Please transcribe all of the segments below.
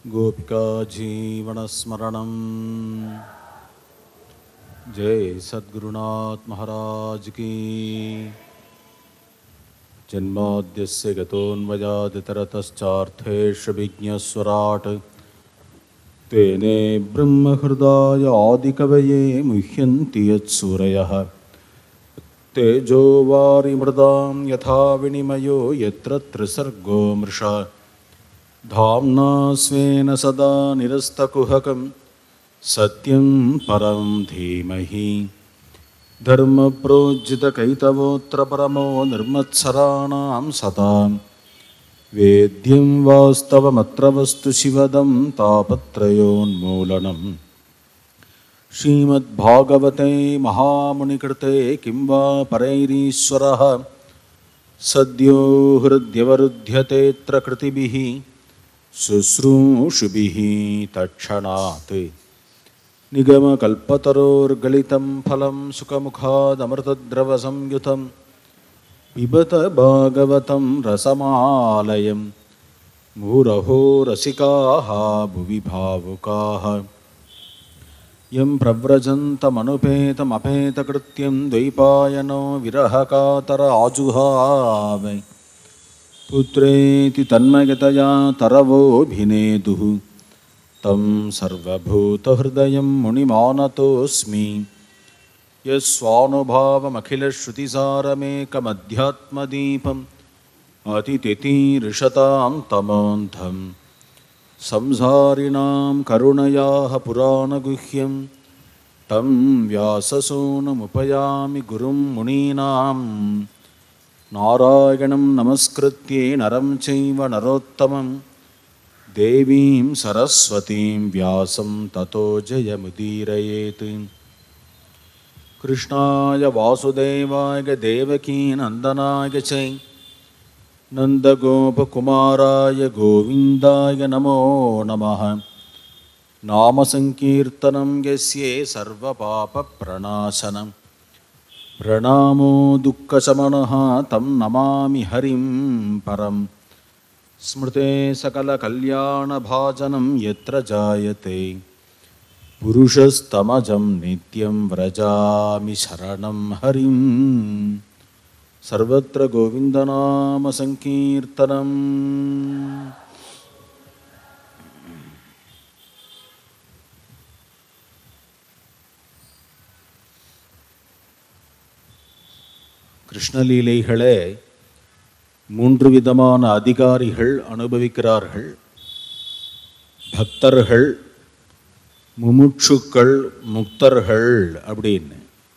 गोपिका जीवनस्मरणं जय सद्गुरुनाथ महाराज की जन्माद्यस्य गतोऽन्वयादितरतश्चार्थेष्विज्ञस्वराट् तेने ब्रह्महृदाय आदिकवये मुह्यन्ति यत्सूरयः तेजो वारिमृदां यथा विनिमयो यत्र त्रिसर्गो मृषा धाम्ना स्वेन सदा निरस्तकुहकं सत्यं परं धीमहि धर्मप्रोज्झितकैतवोऽत्र परमो निर्मत्सराणां सतां वेद्यं वास्तवमत्र वस्तु शिवदं तापत्रयोन्मूलनम् श्रीमद्भागवते महामुनिकृते किं वा परैरीश्वरः सद्यो हृद्यवरुध्यतेऽत्र कृतिभिः शुश्रूषुभिः तत्क्षणात् निगमकल्पतरोर्गलितं फलं सुखमुखादमृतद्रवसंयुतं पिबत भागवतं रसमालयं मुहुरहो रसिकाः भुवि भावुकाः यं प्रव्रजन्तमनुपेतमपेतकृत्यं द्वैपायनो विरहकातर आजुहावै पुत्रेति तन्मयतया तरवोऽभिनेदुः तं सर्वभूतहृदयं मुनिमानतोऽस्मि यस्वानुभावमखिलश्रुतिसारमेकमध्यात्मदीपम् अतितितीर्षतां तमोऽन्धं संसारिणां करुणयाः पुराणगुह्यं तं व्याससूनुमुपयामि गुरुं मुनीनां नारायणं नमस्कृत्ये नरं चैव नरोत्तमं देवीं सरस्वतीं व्यासं ततो जयमुदीरयेत् कृष्णाय वासुदेवाय देवकीनन्दनाय च नन्दगोपकुमाराय गोविन्दाय नमो नमः नामसङ्कीर्तनं यस्ये सर्वपापप्रणाशनं प्रणामो दुःखशमनः तं नमामि हरिं परं स्मृते सकलकल्याणभाजनं यत्र जायते पुरुषस्तमजं नित्यं व्रजामि शरणं हरिम् सर्वत्र गोविन्दनामसङ्कीर्तनम् கிருஷ்ணலீலைகளே மூன்று விதமான அதிகாரிகள் அனுபவிக்கிறார்கள் பக்தர்கள் முமுட்சுக்கள் முக்தர்கள் அப்படின்னு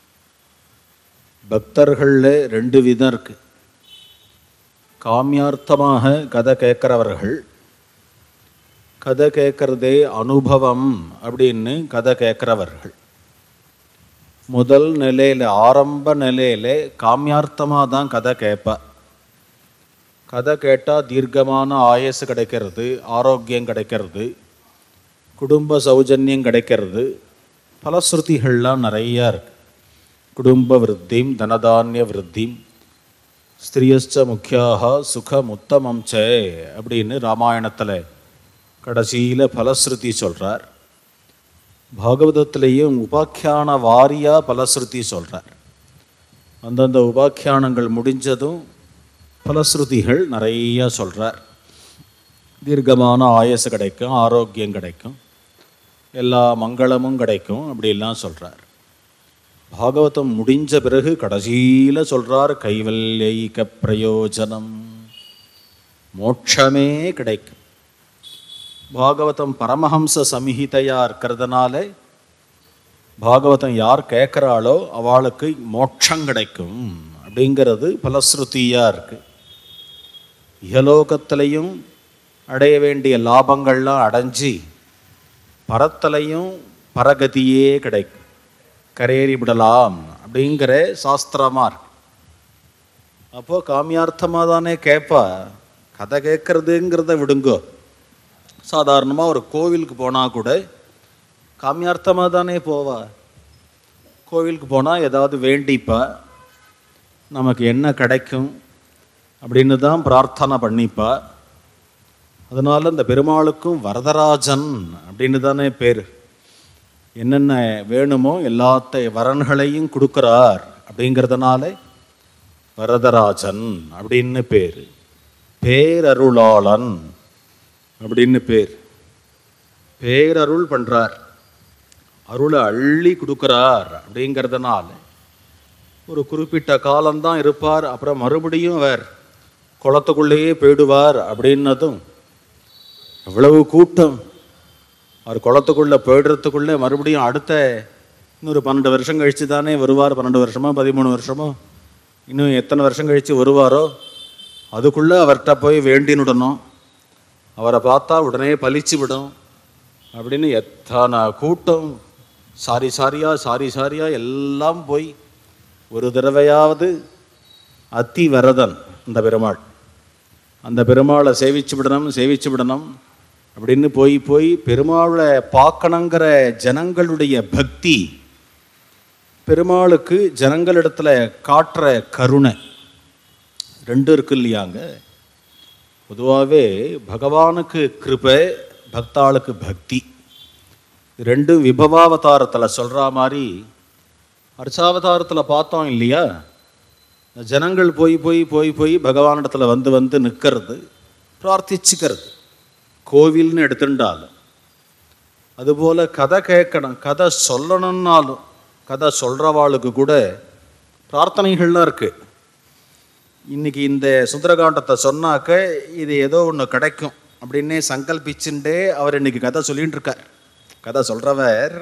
பக்தர்களில் ரெண்டு விதம் இருக்கு காமியார்த்தமாக கதை கேட்குறவர்கள் கதை கேட்குறதே அனுபவம் அப்படின்னு கதை கேட்குறவர்கள் முதல் நிலையில் ஆரம்ப நிலையில் காமியார்த்தமாக தான் கதை கேட்பா கதை கேட்டால் தீர்க்கமான ஆயசு கிடைக்கிறது ஆரோக்கியம் கிடைக்கிறது குடும்ப சௌஜன்யம் கிடைக்கிறது பலஸ்ருதிகள்லாம் நிறையா இருக்கு குடும்ப விருத்திம் தனதானிய விருத்திம் ஸ்திரியஸ்ச முக்கியாக சுகமுத்தமம் சே அப்படின்னு ராமாயணத்தில் கடைசியில் பலஸ்ருதி சொல்கிறார் பாகவதத்திலேயும் உபாக்கியான வாரியாக பலஸ்ருதி சொல்கிறார் அந்தந்த உபாக்கியானங்கள் முடிஞ்சதும் பலஸ்ருதிகள் நிறைய சொல்கிறார் தீர்க்கமான ஆயசு கிடைக்கும் ஆரோக்கியம் கிடைக்கும் எல்லா மங்களமும் கிடைக்கும் அப்படிலாம் சொல்கிறார் பாகவதம் முடிஞ்ச பிறகு கடைசியில் சொல்கிறார் கைவல்யைக பிரயோஜனம் மோட்சமே கிடைக்கும் பாகவதம் பரமஹம்ச சம்ஹிதையாக இருக்கிறதுனால பாகவதம் யார் கேட்குறாளோ அவளுக்கு மோட்சம் கிடைக்கும் அப்படிங்கிறது பலஸ்ருதியாக இருக்குது இகலோகத்திலையும் அடைய வேண்டிய லாபங்கள்லாம் அடைஞ்சி பரத்தலையும் பரகதியே கிடைக்கும் கரேறி விடலாம் அப்படிங்கிற சாஸ்திரமாக இருக்கு அப்போது காமியார்த்தமாக தானே கேட்பா கதை கேட்குறதுங்கிறத விடுங்கோ சாதாரணமாக ஒரு கோவிலுக்கு போனால் கூட காமியார்த்தமாக தானே போவா கோவிலுக்கு போனால் ஏதாவது வேண்டிப்பா நமக்கு என்ன கிடைக்கும் அப்படின்னு தான் பிரார்த்தனை பண்ணிப்பா அதனால இந்த பெருமாளுக்கும் வரதராஜன் அப்படின்னு தானே பேர் என்னென்ன வேணுமோ எல்லாத்த வரன்களையும் கொடுக்குறார் அப்படிங்கிறதுனால வரதராஜன் அப்படின்னு பேர் பேரருளாளன் அப்படின்னு பேர் பேரருள் பண்றார் அருளை அள்ளி கொடுக்குறார் அப்படிங்கிறதுனால ஒரு குறிப்பிட்ட காலம்தான் இருப்பார் அப்புறம் மறுபடியும் அவர் குளத்துக்குள்ளேயே போயிடுவார் அப்படின்னதும் எவ்வளவு கூட்டம் அவர் குளத்துக்குள்ளே போயிடுறதுக்குள்ளே மறுபடியும் அடுத்த இன்னொரு பன்னெண்டு வருஷம் கழித்து தானே வருவார் பன்னெண்டு வருஷமோ பதிமூணு வருஷமோ இன்னும் எத்தனை வருஷம் கழித்து வருவாரோ அதுக்குள்ளே அவர்கிட்ட போய் வேண்டினுடணும் அவரை பார்த்தா உடனே பலிச்சு விடும் அப்படின்னு எத்தனை கூட்டம் சாரி சாரியா சாரி சாரியா எல்லாம் போய் ஒரு தடவையாவது அத்தி வரதன் அந்த பெருமாள் அந்த பெருமாளை சேவிச்சு விடணும் சேவிச்சு விடணும் அப்படின்னு போய் போய் பெருமாளை பார்க்கணுங்கிற ஜனங்களுடைய பக்தி பெருமாளுக்கு ஜனங்களிடத்துல காட்டுற கருணை ரெண்டு இருக்கு இல்லையாங்க பொதுவாகவே பகவானுக்கு கிருபை பக்தாளுக்கு பக்தி இது ரெண்டும் விபவாவதாரத்தில் சொல்கிற மாதிரி அர்ச்சாவதாரத்தில் பார்த்தோம் இல்லையா இந்த ஜனங்கள் போய் போய் போய் போய் பகவானிடத்தில் வந்து வந்து நிற்கிறது பிரார்த்திச்சுக்கிறது கோவில்னு எடுத்துட்டாலும் அதுபோல் கதை கேட்கணும் கதை சொல்லணும்னாலும் கதை சொல்கிறவாளுக்கு கூட பிரார்த்தனைகள்லாம் இருக்குது இன்னைக்கு இந்த சுந்தரகாண்டத்தை சொன்னாக்க இது ஏதோ ஒன்று கிடைக்கும் அப்படின்னே சங்கல்பிச்சுட்டே அவர் இன்னைக்கு கதை சொல்லிட்டு இருக்கார் கதை சொல்கிறவர்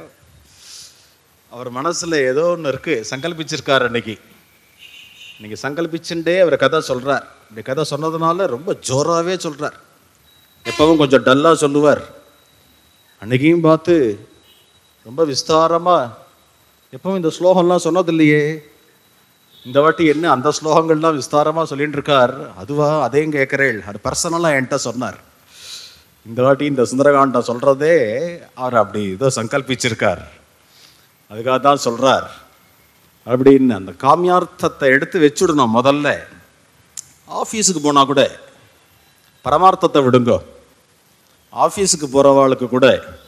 அவர் மனசில் ஏதோ ஒன்று இருக்குது சங்கல்பிச்சிருக்கார் இன்னைக்கு இன்னைக்கு சங்கல்பிச்சுட்டே அவர் கதை சொல்கிறார் இப்படி கதை சொன்னதுனால ரொம்ப ஜோராகவே சொல்கிறார் எப்பவும் கொஞ்சம் டல்லாக சொல்லுவார் அன்னைக்கையும் பார்த்து ரொம்ப விஸ்தாரமாக எப்பவும் இந்த ஸ்லோகம்லாம் சொன்னதில்லையே இந்த வாட்டி என்ன அந்த ஸ்லோகங்கள்லாம் விஸ்தாரமாக சொல்லிட்டு இருக்கார் அதுவா அதையும் கேட்குறேள் அது பர்சனலாக என்கிட்ட சொன்னார் இந்த வாட்டி இந்த சுந்தரகாண்டம் சொல்கிறதே அவர் அப்படி ஏதோ சங்கல்பிச்சிருக்கார் அதுக்காக தான் சொல்கிறார் அப்படின்னு அந்த காமியார்த்தத்தை எடுத்து வச்சுடணும் முதல்ல ஆஃபீஸுக்கு போனால் கூட பரமார்த்தத்தை விடுங்கோ ஆஃபீஸுக்கு போகிறவாளுக்கு கூட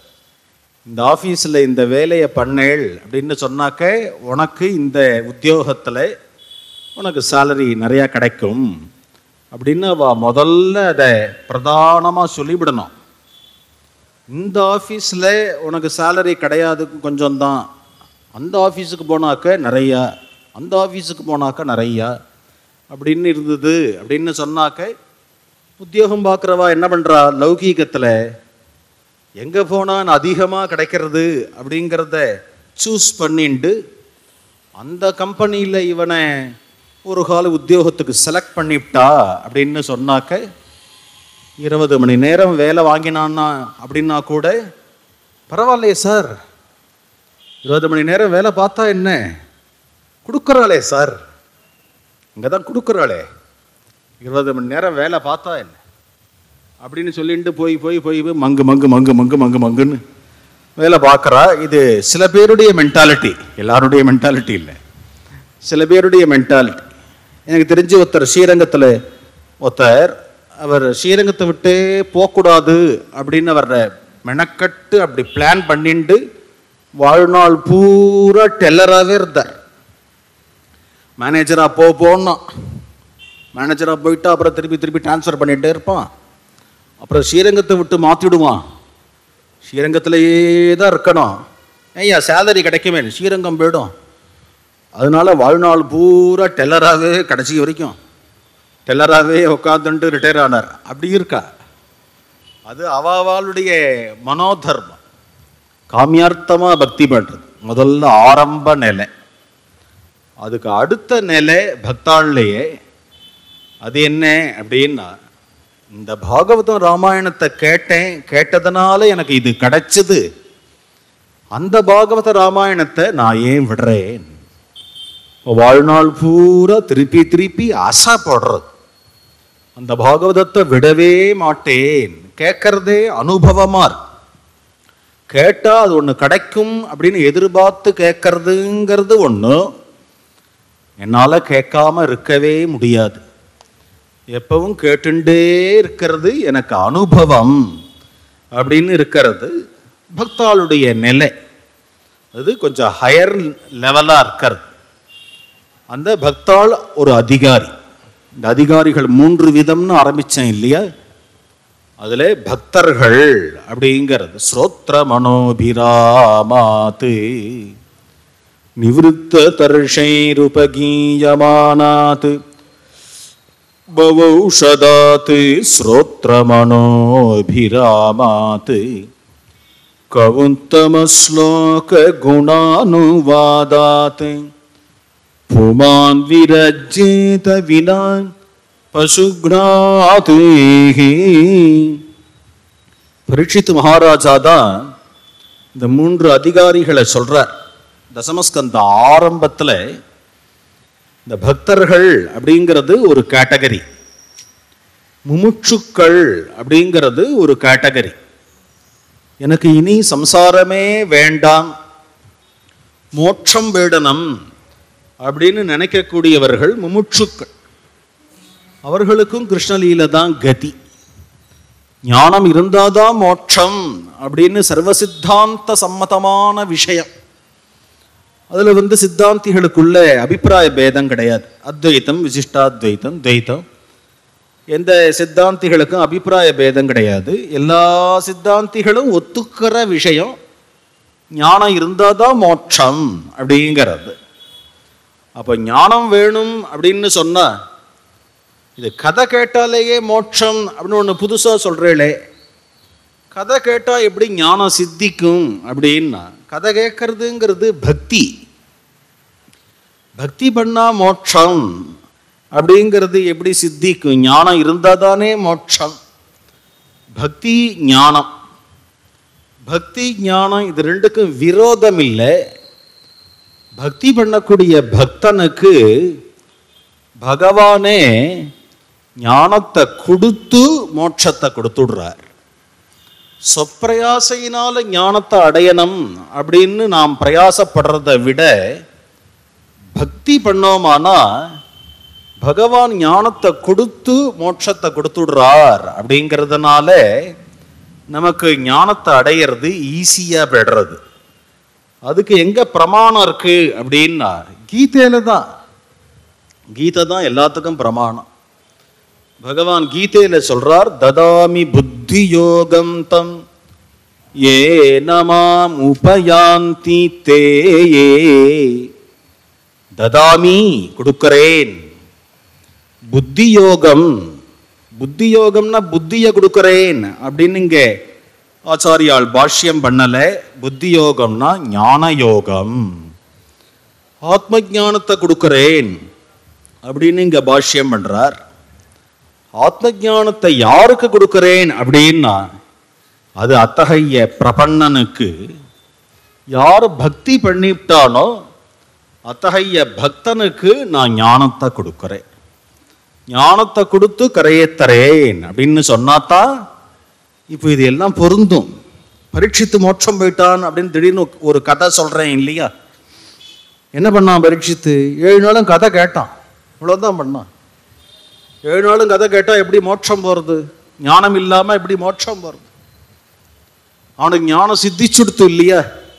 இந்த ஆஃபீஸில் இந்த வேலையை பண்ணேள் அப்படின்னு சொன்னாக்க உனக்கு இந்த உத்தியோகத்தில் உனக்கு சேலரி நிறையா கிடைக்கும் அப்படின்னு அவ முதல்ல அதை பிரதானமாக சொல்லிவிடணும் இந்த ஆஃபீஸில் உனக்கு சேலரி கிடையாது கொஞ்சம் தான் அந்த ஆஃபீஸுக்கு போனாக்க நிறையா அந்த ஆஃபீஸுக்கு போனாக்க நிறையா அப்படின்னு இருந்தது அப்படின்னு சொன்னாக்க உத்தியோகம் பார்க்குறவா என்ன பண்ணுறா லௌகீகத்தில் எங்கே போனால் அதிகமாக கிடைக்கிறது அப்படிங்கிறத சூஸ் பண்ணிண்டு அந்த கம்பெனியில் இவனை ஒரு கால உத்தியோகத்துக்கு செலக்ட் பண்ணிவிட்டா அப்படின்னு சொன்னாக்க இருபது மணி நேரம் வேலை வாங்கினான்னா அப்படின்னா கூட பரவாயில்லையே சார் இருபது மணி நேரம் வேலை பார்த்தா என்ன கொடுக்குறாளே சார் இங்கே தான் கொடுக்குறாளே இருபது மணி நேரம் வேலை பார்த்தா என்ன அப்படின்னு சொல்லிட்டு போய் போய் போய் போய் மங்கு மங்கு மங்கு மங்கு மங்கு மங்குன்னு வேலை பார்க்குறா இது சில பேருடைய மென்டாலிட்டி எல்லாருடைய மென்டாலிட்டி இல்லை சில பேருடைய மென்டாலிட்டி எனக்கு தெரிஞ்ச ஒருத்தர் ஸ்ரீரங்கத்தில் ஒருத்தர் அவர் ஸ்ரீரங்கத்தை விட்டே போகக்கூடாது அப்படின்னு அவர் மெனக்கட்டு அப்படி பிளான் பண்ணிட்டு வாழ்நாள் பூரா டெல்லராகவே இருந்தார் மேனேஜராக போ போனோம் மேனேஜராக போயிட்டா அப்புறம் திருப்பி திருப்பி ட்ரான்ஸ்ஃபர் பண்ணிகிட்டே இருப்பான் அப்புறம் ஸ்ரீரங்கத்தை விட்டு மாற்றிடுவான் ஸ்ரீரங்கத்திலேயே தான் இருக்கணும் ஐயா சேலரி கிடைக்குமே ஸ்ரீரங்கம் போயிடும் அதனால வாழ்நாள் பூரா டெல்லராகவே கடைசி வரைக்கும் டெல்லராகவே உட்காந்துட்டு ரிட்டையர் ஆனார் அப்படி இருக்கா அது அவாவாளுடைய மனோதர்மம் காமியார்த்தமாக பக்தி பண்ணுறது முதல்ல ஆரம்ப நிலை அதுக்கு அடுத்த நிலை பக்தாள்லையே அது என்ன அப்படின்னா இந்த பாகவதம் ராமாயணத்தை கேட்டேன் கேட்டதுனால எனக்கு இது கிடைச்சது அந்த பாகவத ராமாயணத்தை நான் ஏன் விடுறேன் வாழ்நாள் பூரா திருப்பி திருப்பி ஆசைப்படுறது அந்த பாகவதத்தை விடவே மாட்டேன் கேட்கறதே அனுபவமா இருக்கு கேட்டா அது ஒன்று கிடைக்கும் அப்படின்னு எதிர்பார்த்து கேட்கறதுங்கிறது ஒன்று என்னால் கேட்காம இருக்கவே முடியாது எப்பவும் கேட்டுண்டே இருக்கிறது எனக்கு அனுபவம் அப்படின்னு இருக்கிறது பக்தாளுடைய நிலை அது கொஞ்சம் ஹையர் லெவலாக இருக்கிறது அந்த பக்தாள் ஒரு அதிகாரி இந்த அதிகாரிகள் மூன்று விதம்னு ஆரம்பித்தேன் இல்லையா அதில் பக்தர்கள் அப்படிங்கிறது ஸ்ரோத்ர மனோபிராமாத்து நிவிருத்த தர்ஷைருபகீயமானாத் பவௌஷதாத் ஸ்ரோத்ர மனோபிராமாத் கவுந்தமஸ்லோக குணானுவாதாத் புமான் விரஜேத வினா பசுக்னாத் பரீட்சித்து மகாராஜா தான் இந்த மூன்று அதிகாரிகளை சொல்றார் தசமஸ்கந்த ஆரம்பத்தில் இந்த பக்தர்கள் அப்படிங்கிறது ஒரு கேட்டகரி முமுட்சுக்கள் அப்படிங்கிறது ஒரு கேட்டகரி எனக்கு இனி சம்சாரமே வேண்டாம் மோட்சம் வேடனம் அப்படின்னு நினைக்கக்கூடியவர்கள் முமுட்சுக்கள் அவர்களுக்கும் கிருஷ்ணலீல தான் கதி ஞானம் இருந்தாதான் மோட்சம் அப்படின்னு சர்வசித்தாந்த சம்மதமான விஷயம் அதில் வந்து சித்தாந்திகளுக்குள்ள அபிப்பிராய பேதம் கிடையாது அத்வைத்தம் விசிஷ்டாத்வைத்தம் துவைத்தம் எந்த சித்தாந்திகளுக்கும் அபிப்பிராய பேதம் கிடையாது எல்லா சித்தாந்திகளும் ஒத்துக்கிற விஷயம் ஞானம் இருந்தால் தான் மோட்சம் அப்படிங்கிறது அப்போ ஞானம் வேணும் அப்படின்னு சொன்னா இது கதை கேட்டாலேயே மோட்சம் அப்படின்னு ஒன்று புதுசாக சொல்கிறீங்களே கதை கேட்டால் எப்படி ஞானம் சித்திக்கும் அப்படின்னா கதை கேட்கறதுங்கிறது பக்தி பக்தி பண்ணா மோட்சம் அப்படிங்கிறது எப்படி சித்திக்கும் ஞானம் இருந்தால் தானே மோட்சம் பக்தி ஞானம் பக்தி ஞானம் இது ரெண்டுக்கும் விரோதம் இல்லை பக்தி பண்ணக்கூடிய பக்தனுக்கு பகவானே ஞானத்தை கொடுத்து மோட்சத்தை கொடுத்துடுறார் சொப்பிரயாசையினால ஞானத்தை அடையணும் அப்படின்னு நாம் பிரயாசப்படுறதை விட பக்தி பண்ணோமானா பகவான் ஞானத்தை கொடுத்து மோட்சத்தை கொடுத்துடுறார் அப்படிங்கிறதுனால நமக்கு ஞானத்தை அடையிறது ஈஸியாக பெடுறது அதுக்கு எங்க பிரமாணம் இருக்கு அப்படின்னா கீதையில தான் கீதை தான் எல்லாத்துக்கும் பிரமாணம் பகவான் கீதையில சொல்றார் ததாமி புத்தி யோகம் தம் ஏ நமாம் உபயாந்தி தேயே ததாமி கொடுக்கிறேன் புத்தி யோகம் புத்தி யோகம்னா புத்தியை கொடுக்கிறேன் அப்படின்னு இங்க ஆச்சாரியால் பாஷ்யம் பண்ணல புத்தி யோகம்னா ஞான யோகம் ஆத்ம ஞானத்தை கொடுக்கிறேன் அப்படின்னு இங்க பாஷ்யம் பண்றார் ஆத்ம ஞானத்தை யாருக்கு கொடுக்கிறேன் அப்படின்னா அது அத்தகைய பிரபன்னனுக்கு யார் பக்தி பண்ணிவிட்டானோ அத்தகைய பக்தனுக்கு நான் ஞானத்தை கொடுக்கிறேன் ஞானத்தை கொடுத்து கரையேத்தரேன் அப்படின்னு சொன்னாதான் இப்போ இது எல்லாம் பொருந்தும் பரீட்சித்து மோட்சம் போயிட்டான் அப்படின்னு திடீர்னு ஒரு கதை சொல்றேன் இல்லையா என்ன பண்ணான் பரீட்சித்து ஏழு நாளும் கதை கேட்டான் இவ்வளோதான் பண்ணான் ஏழு நாளும் கதை கேட்டா எப்படி மோட்சம் போறது ஞானம் இல்லாம எப்படி மோட்சம் போறது அவனுக்கு ஞானம் சித்திச்சுடுத்து இல்லையா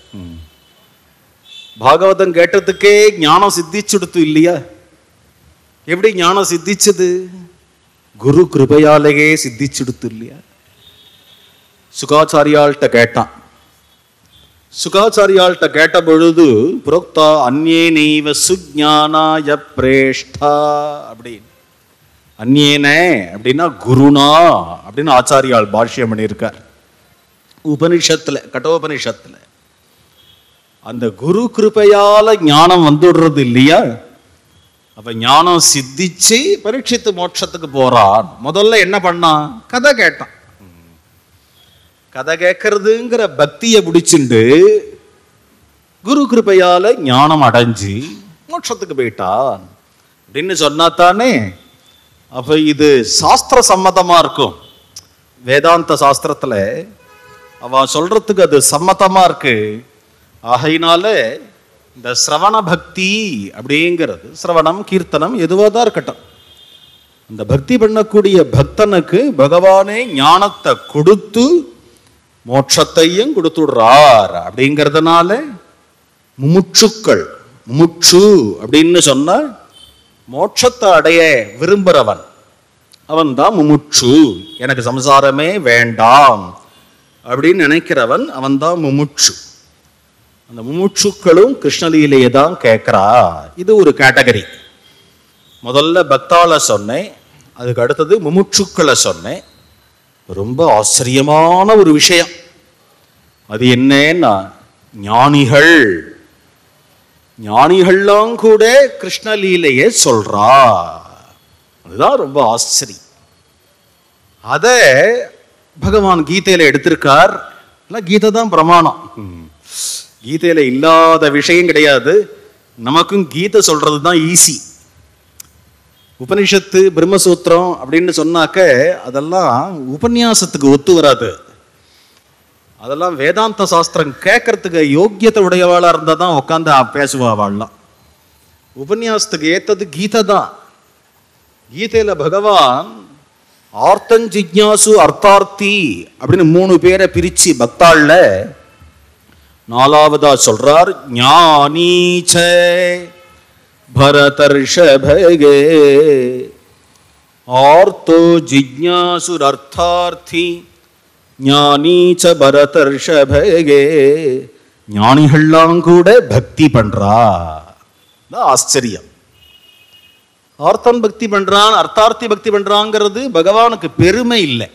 பாகவதம் கேட்டதுக்கே ஞானம் சித்திச்சுடுத்து இல்லையா எப்படி ஞானம் சித்திச்சது குரு கிருபையாலேயே சித்திச்சுடுத்து இல்லையா சுகாச்சாரியாள்கிட்ட கேட்டான் சுகாச்சாரியாள்கிட்ட கேட்ட பொழுது புரோக்தா அந்நேனைவ சுஜானாய பிரேஷ்டா அப்படின்னு அந்நேனே அப்படின்னா குருனா அப்படின்னு ஆச்சாரியால் பாஷ்யம் பண்ணியிருக்கார் உபனிஷத்துல கட்டோபனிஷத்துல அந்த குரு கிருபையால ஞானம் வந்துடுறது இல்லையா அப்ப ஞானம் சித்திச்சு பரீட்சித்து மோட்சத்துக்கு போறான் முதல்ல என்ன பண்ணான் கதை கேட்டான் கதை கேட்கறதுங்கிற பக்தியை பிடிச்சிண்டு குரு கிருபையால ஞானம் அடைஞ்சு மோட்சத்துக்கு போயிட்டான் அப்படின்னு சொன்னா தானே அப்ப இது சாஸ்திர சம்மதமா இருக்கும் வேதாந்த சாஸ்திரத்துல அவன் சொல்றதுக்கு அது சம்மதமா இருக்கு ஆகையினால இந்த சிரவண பக்தி அப்படிங்கிறது சிரவணம் கீர்த்தனம் எதுவாக தான் இருக்கட்டும் அந்த பக்தி பண்ணக்கூடிய பக்தனுக்கு பகவானே ஞானத்தை கொடுத்து மோட்சத்தையும் கொடுத்துடுறார் அப்படிங்கிறதுனால முமுட்சுக்கள் முமுட்சு அப்படின்னு சொன்னா மோட்சத்தை அடைய விரும்புகிறவன் அவன் தான் முமுட்சு எனக்கு சம்சாரமே வேண்டாம் அப்படின்னு நினைக்கிறவன் அவன் தான் முமுட்சு அந்த முமுட்சுக்களும் கிருஷ்ணலீலையை தான் கேட்குறா இது ஒரு கேட்டகரி முதல்ல பக்தால சொன்னேன் அதுக்கு அடுத்தது முமுட்சுக்களை சொன்னேன் ரொம்ப ஆச்சரியமான ஒரு விஷயம் அது என்னன்னா ஞானிகள் ஞானிகள்லாம் கூட கிருஷ்ணலீலையை சொல்றா அதுதான் ரொம்ப ஆச்சரியம் அத பகவான் கீதையில எடுத்திருக்கார் இல்ல கீதை தான் பிரமாணம் ம். கீதையில இல்லாத விஷயம் கிடையாது நமக்கும் கீதை சொல்றது தான் ஈஸி உபனிஷத்து பிரம்மசூத்திரம் அப்படின்னு சொன்னாக்க அதெல்லாம் உபன்யாசத்துக்கு ஒத்து வராது அதெல்லாம் வேதாந்த சாஸ்திரம் கேட்கறதுக்கு யோக்கியத்தை உடையவாளா இருந்தால் தான் உட்காந்து பேசுவா அவள்லாம் உபன்யாசத்துக்கு ஏத்தது கீதை தான் கீதையில பகவான் ஆர்த்தன் ஜிக்ஞாசு அர்த்தார்த்தி அப்படின்னு மூணு பேரை பிரிச்சு பக்தாள்ல நாலாவதா சொல்றார் ஞானீச்ச பரதர்ஷபகே ஆர்த்தோ ஜிக்ஞாசுரர்த்தார்த்தி ஞானீச்ச பரதர்ஷபகே ஞானிகள்லாம் கூட பக்தி பண்றா இதான் ஆச்சரியம் ஆர்த்தன் பக்தி பண்றான் அர்த்தார்த்தி பக்தி பண்றாங்கிறது பகவானுக்கு பெருமை இல்லை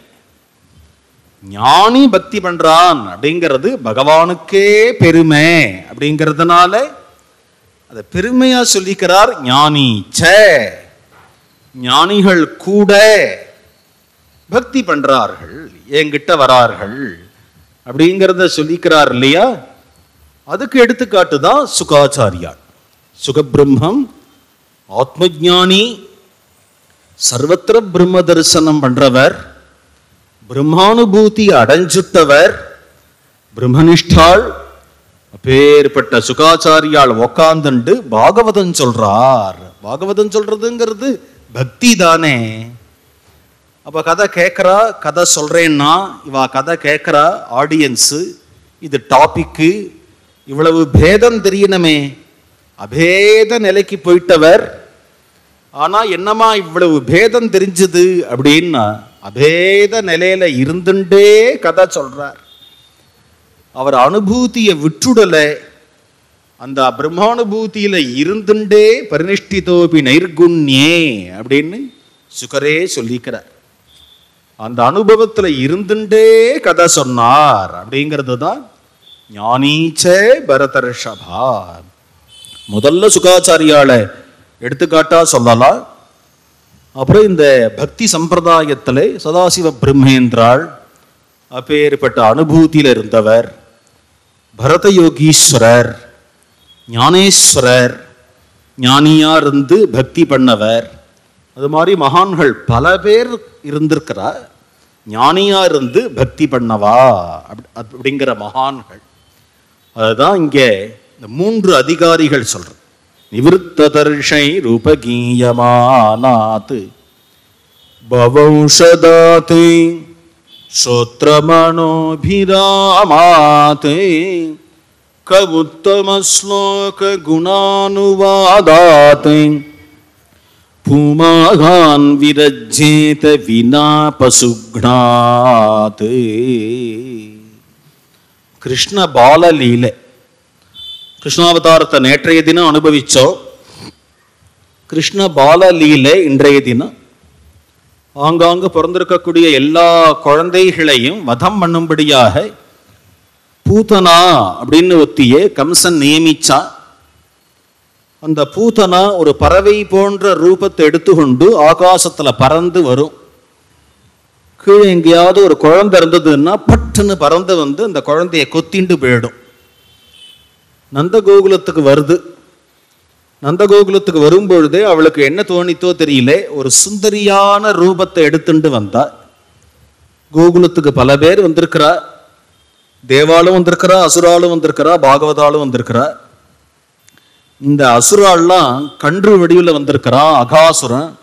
ஞானி பக்தி பண்றான் அப்படிங்கிறது பகவானுக்கே பெருமை அப்படிங்கிறதுனால அதை பெருமையா சொல்லிக்கிறார் ஞானி ச ஞானிகள் கூட பக்தி பண்றார்கள் என்கிட்ட வரார்கள் அப்படிங்கிறத சொல்லிக்கிறார் இல்லையா அதுக்கு எடுத்துக்காட்டு தான் சுகாச்சாரியார் சுகபிரம்மம் ஆத்மஜானி சர்வத்திர பிரம்ம தரிசனம் பண்றவர் பிரம்மானுபூதி அடைஞ்சுட்டவர் பிரம்மனிஷ்டாள் அப்பேற்பட்ட சுகாச்சாரியால் உக்காந்துண்டு பாகவதம் சொல்றார் பாகவதம் சொல்றதுங்கிறது பக்தி தானே அப்ப கதை கேட்குறா கதை சொல்றேன்னா இவா கதை கேட்குறா ஆடியன்ஸு இது டாபிக்கு இவ்வளவு பேதம் தெரியணுமே அபேத நிலைக்கு போயிட்டவர் ஆனா என்னமா இவ்வளவு பேதம் தெரிஞ்சது அப்படின்னா அபேத நிலையில இருந்துட்டே கதை சொல்றார் அவர் அனுபூதியை விட்டுடல அந்த பிரம்மானுபூதியில இருந்துட்டே பரினிஷ்டிதோபி நைர்குண்யே அப்படின்னு சுகரே சொல்லிக்கிறார் அந்த அனுபவத்துல இருந்துட்டே கதை சொன்னார் அப்படிங்கிறது தான் ஞானீச்ச பரதர்ஷபா முதல்ல சுகாச்சாரியால எடுத்துக்காட்டா சொல்லலாம் அப்புறம் இந்த பக்தி சம்பிரதாயத்தில் சதாசிவ பிரம்மேந்திராள் அப்பேற்பட்ட அனுபூதியில் இருந்தவர் பரத யோகீஸ்வரர் ஞானேஸ்வரர் ஞானியா இருந்து பக்தி பண்ணவர் அது மாதிரி மகான்கள் பல பேர் இருந்திருக்கிறா ஞானியா இருந்து பக்தி பண்ணவா அப்படி- அப்படிங்கிற மகான்கள் அதுதான் இங்கே இந்த மூன்று அதிகாரிகள் சொல்றது நிவிருத்த தர்ஷை ரூபகீயமானாத் பவௌஷதாத் ஸ்ரோத்ரமணோபிராமாத் கவுத்தமஸ்லோக குணானுவாதாத் பூமாகான் விரஜ்யேத வினா பசுக்னாத் கிருஷ்ண பாலலீலை கிருஷ்ணாவதாரத்தை நேற்றைய தினம் அனுபவிச்சோம் கிருஷ்ண பாலலீலை இன்றைய தினம் ஆங்காங்கு பிறந்திருக்கக்கூடிய எல்லா குழந்தைகளையும் வதம் பண்ணும்படியாக பூதனா அப்படின்னு ஒத்தியே கம்சன் நியமிச்சான் அந்த பூதனா ஒரு பறவை போன்ற ரூபத்தை எடுத்துக்கொண்டு ஆகாசத்துல பறந்து வரும் கீழே எங்கேயாவது ஒரு குழந்தை இருந்ததுன்னா பட்டுன்னு பறந்து வந்து அந்த குழந்தைய கொத்திண்டு போயிடும் நந்தகோகுலத்துக்கு வருது நந்தகோகுலத்துக்கு வரும்பொழுதே அவளுக்கு என்ன தோணித்தோ தெரியல ஒரு சுந்தரியான ரூபத்தை எடுத்துண்டு வந்தா கோகுலத்துக்கு பல பேர் வந்திருக்கிறா தேவாலும் வந்திருக்கிறா அசுராலும் வந்திருக்கிறா பாகவதாலும் வந்திருக்கிறா இந்த அசுரால்லாம் கன்று வடிவில் வந்திருக்கிறா அகாசுரன்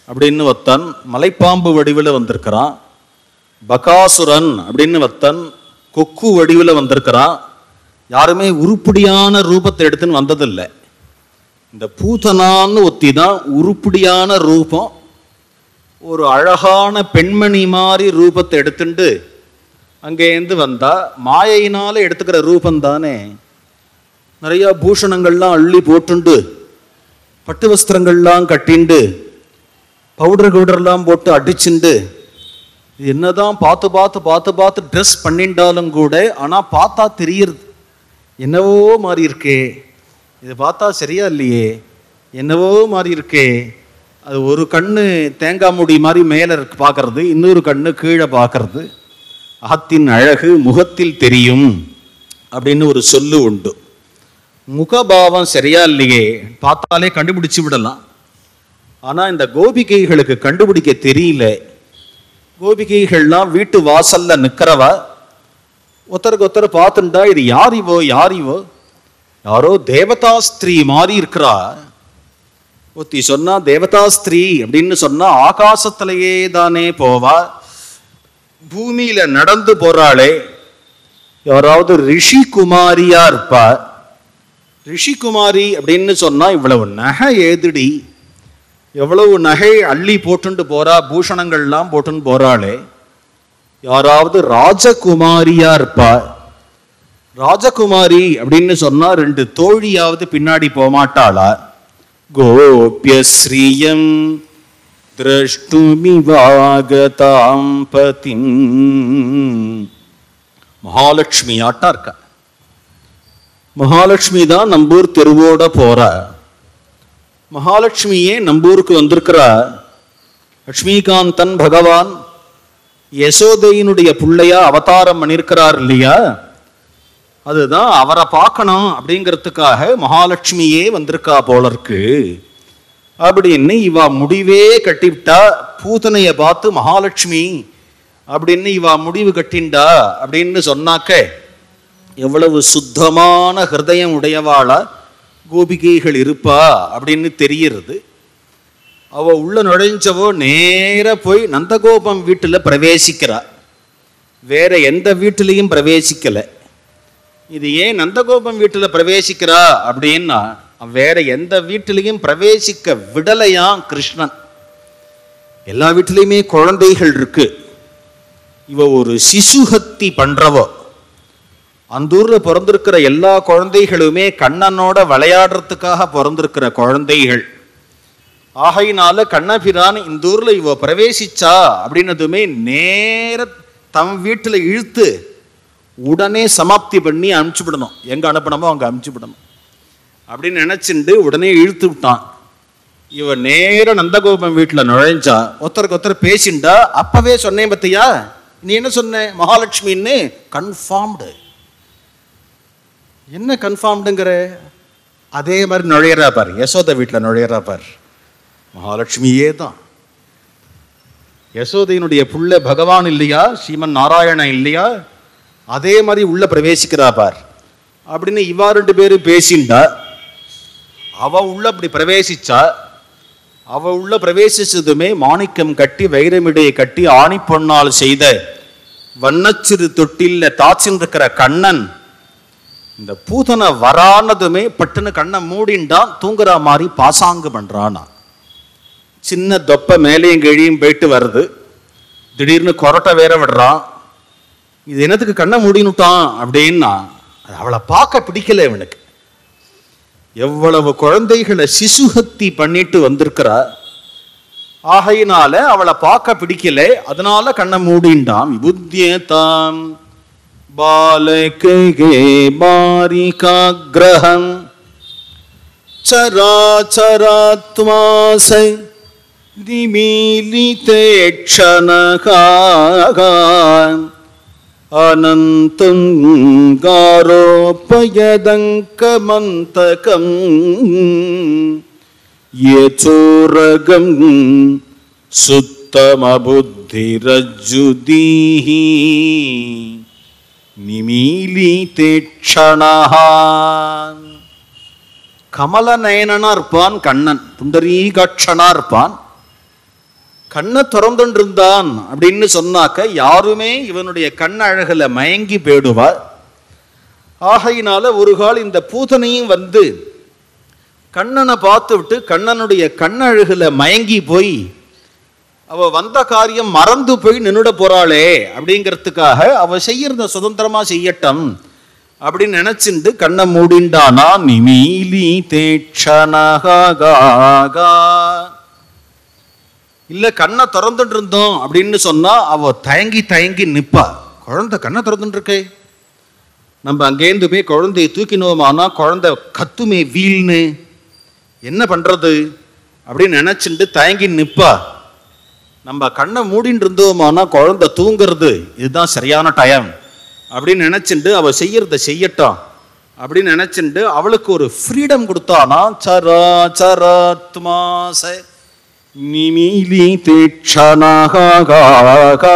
அப்படின்னு ஒத்தன் மலைப்பாம்பு வடிவில் வந்திருக்கிறான் பகாசுரன் அப்படின்னு ஒத்தன் கொக்கு வடிவில் வந்திருக்கிறான் யாருமே உருப்படியான ரூபத்தை எடுத்துன்னு வந்ததில்லை இந்த பூதனான்னு ஒத்தி தான் உருப்படியான ரூபம் ஒரு அழகான பெண்மணி மாதிரி ரூபத்தை எடுத்துண்டு அங்கேருந்து வந்தா மாயையினால எடுத்துக்கிற ரூபம் தானே நிறைய பூஷணங்கள்லாம் அள்ளி போட்டுண்டு பட்டு வஸ்திரங்கள்லாம் கட்டிண்டு பவுடர் கவுடர்லாம் போட்டு அடிச்சுண்டு இது என்னதான் பார்த்து பார்த்து பார்த்து பார்த்து ட்ரெஸ் பண்ணிண்டாலும் கூட ஆனால் பார்த்தா தெரியுது என்னவோ மாதிரி இருக்கே இதை பார்த்தா சரியா இல்லையே என்னவோ மாதிரி இருக்கே அது ஒரு கண்ணு தேங்காய் மூடி மாதிரி மேலே இருக்கு பார்க்கறது இன்னொரு கண்ணு கீழே பார்க்கறது அகத்தின் அழகு முகத்தில் தெரியும் அப்படின்னு ஒரு சொல்லு உண்டு முகபாவம் சரியா இல்லையே பார்த்தாலே கண்டுபிடிச்சு விடலாம் ஆனால் இந்த கோபிகைகளுக்கு கண்டுபிடிக்க தெரியல கோபிகைகள்லாம் வீட்டு வாசல்ல நிற்கிறவ ஒருத்தருக்கு ஒருத்தர் பார்த்துட்டா இது யார் இவோ யார் இவோ யாரோ தேவதா ஸ்திரீ மாதிரி இருக்கிறா ஒருத்தி சொன்னா தேவதா ஸ்திரீ அப்படின்னு சொன்னா ஆகாசத்திலேயே தானே போவா பூமியில நடந்து போறாளே யாராவது ரிஷி குமாரியா இருப்பா ரிஷி குமாரி அப்படின்னு சொன்னா இவ்வளவு நகை ஏதுடி எவ்வளவு நகை அள்ளி போட்டுண்டு போறா பூஷணங்கள்லாம் போட்டுன்னு போறாளே யாராவது ராஜகுமாரியா இருப்பா ராஜகுமாரி அப்படின்னு சொன்னா ரெண்டு தோழியாவது பின்னாடி போமாட்டாளா கோபிய ஸ்ரீயம் திரஷ்டுமிவாகதாம் பதிம் மகாலட்சுமி ஆட்டா இருக்கா மகாலட்சுமி தான் நம்பூர் தெருவோட போறா மகாலட்சுமியே நம்பூருக்கு வந்திருக்கிறா லக்ஷ்மிகாந்தன் பகவான் யசோதையினுடைய பிள்ளையா அவதாரம் பண்ணியிருக்கிறார் இல்லையா அதுதான் அவரை பார்க்கணும் அப்படிங்கிறதுக்காக மகாலட்சுமியே வந்திருக்கா போல இருக்கு அப்படின்னு இவா முடிவே கட்டிவிட்டா பூதனைய பார்த்து மகாலட்சுமி அப்படின்னு இவா முடிவு கட்டிண்டா அப்படின்னு சொன்னாக்க எவ்வளவு சுத்தமான ஹிருதயம் உடையவாளா கோபிகைகள் இருப்பா அப்படின்னு தெரிகிறது அவ உள்ள நுழைஞ்சவோ நேர போய் நந்தகோபம் வீட்டில் பிரவேசிக்கிறா வேற எந்த வீட்டிலையும் பிரவேசிக்கல இது ஏன் நந்தகோபம் வீட்டில் பிரவேசிக்கிறா அப்படின்னா வேற எந்த வீட்டிலையும் பிரவேசிக்க விடலையாம் கிருஷ்ணன் எல்லா வீட்டிலையுமே குழந்தைகள் இருக்கு இவ ஒரு சிசுஹத்தி பண்றவோ அந்த ஊர்ல பிறந்திருக்கிற எல்லா குழந்தைகளுமே கண்ணனோட விளையாடுறதுக்காக பிறந்திருக்கிற குழந்தைகள் ஆகையினால கண்ணபிரான் இந்த ஊர்ல இவ பிரவேசிச்சா அப்படின்னதுமே நேர தம் வீட்டுல இழுத்து உடனே சமாப்தி பண்ணி அனுப்பிச்சு விடணும் எங்க அனுப்பணுமோ அங்க அனுப்பிச்சு விடணும் அப்படின்னு நினைச்சுண்டு உடனே இழுத்து விட்டான் இவ நேர நந்தகோபம் வீட்டுல நுழைஞ்சா ஒருத்தருக்கு ஒருத்தர் பேசிண்டா அப்பவே சொன்னேன் பத்தியா நீ என்ன சொன்ன மகாலட்சுமின்னு கன்ஃபார்ம்டு என்ன கன்ஃபார்ம்டுங்கிற அதே மாதிரி நுழையிறா பார் யசோத வீட்டில் நுழையிறா பார் மகாலட்சுமியே தான் யசோதையினுடைய புள்ள பகவான் இல்லையா ஸ்ரீமன் நாராயணன் இல்லையா அதே மாதிரி உள்ள பிரவேசிக்கிறா பார் அப்படின்னு இவா ரெண்டு பேரும் பேசிண்டா அவ உள்ள அப்படி பிரவேசிச்சா அவ உள்ள பிரவேசிச்சதுமே மாணிக்கம் கட்டி வைரமிடையை கட்டி ஆணி பொன்னால் செய்த வண்ணச்சிறு தொட்டில்ல தாச்சின்னு இருக்கிற கண்ணன் இந்த பூதனை வரானதுமே பட்டுன்னு கண்ணை மூடிண்டான் தூங்குற மாதிரி பாசாங்கு பண்றானா சின்ன தொப்பை மேலேயும் கீழையும் போயிட்டு வருது திடீர்னு கொரட்டை வேற விடுறான் இது என்னத்துக்கு கண்ணை மூடினுட்டான் அப்படின்னா அது அவளை பார்க்க பிடிக்கல இவனுக்கு எவ்வளவு குழந்தைகளை சிசுஹத்தி பண்ணிட்டு வந்திருக்கிறா ஆகையினால அவளை பார்க்க பிடிக்கல அதனால கண்ணை மூடிண்டான் விபுத்தியதாம் பாலகே மாரிகாகிரகம் चराचरात्मासै दिमीलिते क्षणकाः अनन्तं गारोपयदङ्कमन्तकं यचोरगं सुत्तमबुद्धिरज्जुदीः निमीलिते क्षणः கமல நயனனா இருப்பான் கண்ணன் புண்டரீகாட்சனா இருப்பான் கண்ணை திறந்துட்டு இருந்தான் அப்படின்னு சொன்னாக்க யாருமே இவனுடைய கண் அழகுல மயங்கி போயிடுவா ஆகையினால ஒரு கால் இந்த பூதனையும் வந்து கண்ணனை பார்த்து விட்டு கண்ணனுடைய கண்ணழகுல மயங்கி போய் அவ வந்த காரியம் மறந்து போய் நின்னுட போறாளே அப்படிங்கிறதுக்காக அவ செய்யறத சுதந்திரமா செய்யட்டும் அப்படின்னு நினைச்சுண்டு கண்ணை மூடிண்டானா நிமீலி தேட்சணகா இல்ல கண்ணை திறந்துட்டு இருந்தோம் அப்படின்னு சொன்னா அவ தயங்கி தயங்கி நிப்பா குழந்தை கண்ணை திறந்துட்டு இருக்கே நம்ம அங்கேருந்து போய் குழந்தையை தூக்கினோமானா குழந்தை கத்துமே வீல்னு என்ன பண்றது அப்படின்னு நினைச்சுட்டு தயங்கி நிப்பா நம்ம கண்ணை மூடின்னு இருந்தோமானா குழந்தை தூங்குறது இதுதான் சரியான டைம் அப்படின்னு நினைச்சுட்டு அவ செய்யறத செய்யட்டும் அப்படின்னு நினைச்சுட்டு அவளுக்கு ஒரு ஃப்ரீடம் கொடுத்தானா சரா சராத்மாச நிமிலி தீட்சணகா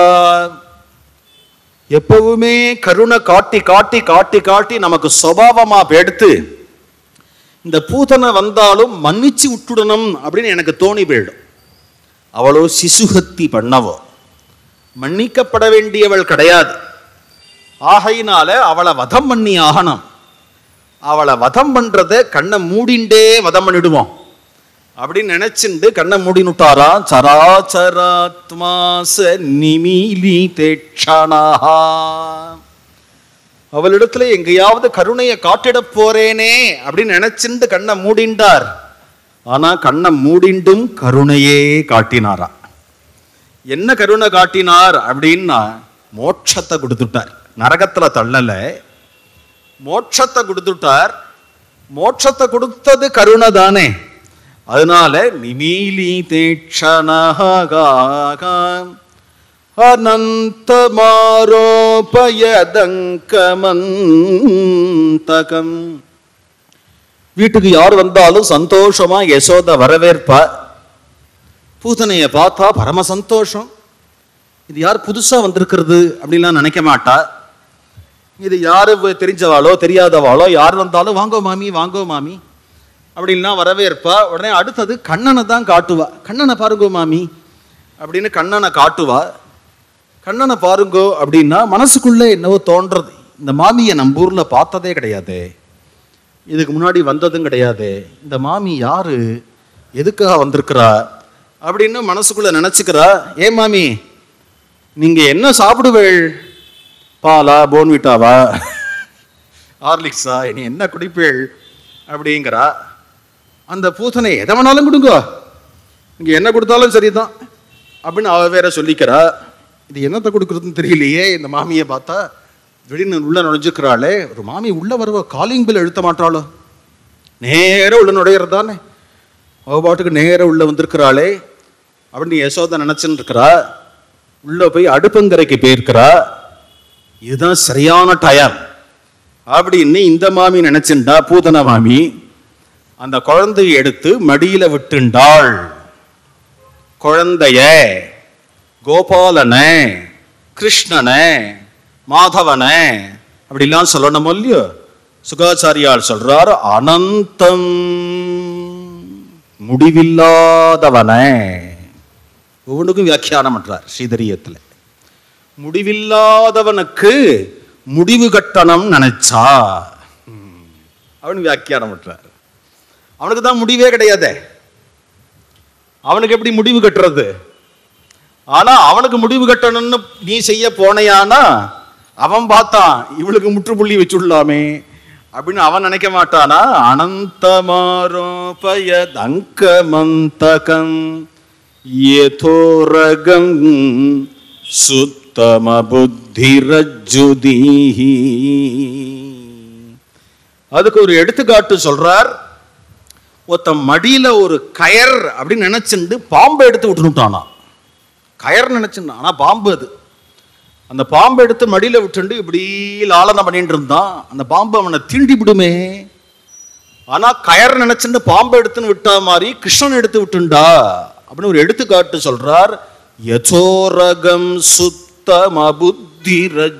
எப்பவுமே கருணை காட்டி காட்டி காட்டி காட்டி நமக்கு சுபாவமா எடுத்து இந்த பூதனை வந்தாலும் மன்னிச்சு விட்டுடணும் அப்படின்னு எனக்கு தோணி போயிடும் அவளோ சிசுகத்தி பண்ணவோ மன்னிக்கப்பட வேண்டியவள் கிடையாது ஆகையினால அவளை வதம் பண்ணி ஆகணும் அவளை வதம் பண்றத கண்ணை மூடிண்டே வதம் பண்ணிடுவோம் அப்படின்னு நினைச்சுண்டு கண்ணை மூடினுட்டாரா சராச்சராத்மாச நிமிலி தேட்சணாஹா அவளிடத்துல எங்கேயாவது கருணையை காட்டிடப் போறேனே அப்படின்னு நினைச்சுண்டு கண்ணை மூடிண்டார் ஆனா கண்ணை மூடிண்டும் கருணையே காட்டினாரா என்ன கருணை காட்டினார் அப்படின்னா மோட்சத்தை கொடுத்துட்டார் நரகத்துல தள்ளல மோட்சத்தை கொடுத்துட்டார் மோட்சத்தை கொடுத்தது கருணை தானே அதனால நிமீலி தேட்சணகா அனந்தமாரோபயதங்கமந்தகம் வீட்டுக்கு யார் வந்தாலும் சந்தோஷமா யசோத வரவேற்பா பூதனைய பார்த்தா பரம சந்தோஷம் இது யார் புதுசா வந்திருக்கிறது அப்படின்லாம் நினைக்க மாட்டா இது யாரு வ- தெரிஞ்சவாளோ தெரியாதவாளோ யார் வந்தாலும் வாங்கோ மாமி வாங்கோ மாமி அப்படின்லாம் வரவேற்பா உடனே அடுத்தது கண்ணனை தான் காட்டுவா கண்ணனை பாருங்கோ மாமி அப்படின்னு கண்ணனை காட்டுவா கண்ணனை பாருங்கோ அப்படின்னா மனசுக்குள்ளே என்னவோ தோன்றது இந்த மாமியை நம்ம ஊர்ல பார்த்ததே கிடையாதே இதுக்கு முன்னாடி வந்ததும் கிடையாது இந்த மாமி யாரு எதுக்காக வந்திருக்கிறா அப்படின்னு மனசுக்குள்ள நினைச்சுக்கிறா ஏன் மாமி நீங்க என்ன சாப்பிடுவேள் பாலா போன்விட்டாவா ஹார்லிக்ஸா நீ என்ன குடிப்பேள் அப்படிங்கிறா அந்த பூசனை எதை வேணாலும் கொடுங்க இங்க என்ன கொடுத்தாலும் சரிதான் அப்படின்னு அவ வேற சொல்லிக்கிறா இது என்னத்தை கொடுக்குறதுன்னு தெரியலையே இந்த மாமியை பார்த்தா திடீர்னு உள்ள நுழைஞ்சுக்கிறாளே ஒரு மாமி உள்ள வருவ காலிங் பில் எழுத்த மாட்டாளோ நேரா உள்ள நுழையிறது தானே அவ பாட்டுக்கு நேரா உள்ள வந்திருக்கிறாளே அப்படின்னு யசோதா நினைச்சுன்னு இருக்கிறா உள்ள போய் அடுப்பங்கரைக்கு போயிருக்கிறா இதுதான் சரியான டயம் அப்படின்னு இந்த மாமி நினைச்சுண்டா பூதன மாமி அந்த குழந்தையை எடுத்து மடியில விட்டுண்டாள் குழந்தைய கோபாலனை கிருஷ்ணனை மாதவனை அப்படிலாம் சொல்லணும் இல்லையோ சுகாச்சாரியால் சொல்றார் அனந்தம் முடிவில்லாதவனை ஒவ்வொன்றுக்கும் வியாக்கியானம் பண்றார் ஸ்ரீதரியத்தில் முடிவில்லாதவனுக்கு முடிவு கட்டணம் நினைச்சா ம். அவன் வியாக்கியானம் பண்றார் அவனுக்கு தான் முடிவே கிடையாதே அவனுக்கு எப்படி முடிவு கட்டுறது ஆனா அவனுக்கு முடிவு கட்டணும்னு நீ செய்ய போனையானா அவன் பார்த்தான் இவளுக்கு முற்றுப்புள்ளி வச்சுடலாமே அப்படின்னு அவன் நினைக்க மாட்டானா அனந்தமாரோபய தங்கமந்தகம் யதோரகம் சுத்தம புத்திரஜுதீஹி அதுக்கு ஒரு எடுத்துக்காட்டு சொல்றார் ஒருத்தன் மடியில ஒரு கயர் அப்படின்னு நினைச்சுண்டு பாம்பை எடுத்து விட்டுனுட்டானா கயர் நினைச்சுட்டான் ஆனா பாம்பு அது அந்த பாம்பை எடுத்து மடியில விட்டுண்டு இப்படி லாலனை பண்ணிட்டு இருந்தான் அந்த பாம்பு அவனை தீண்டி விடுமே ஆனா கயர் நினைச்சுண்டு பாம்பை எடுத்துன்னு விட்டா மாதிரி கிருஷ்ணன் எடுத்து விட்டுண்டா அப்படின்னு ஒரு எடுத்துக்காட்டு சொல்றார் யசோரகம் சுத்தம புத்தி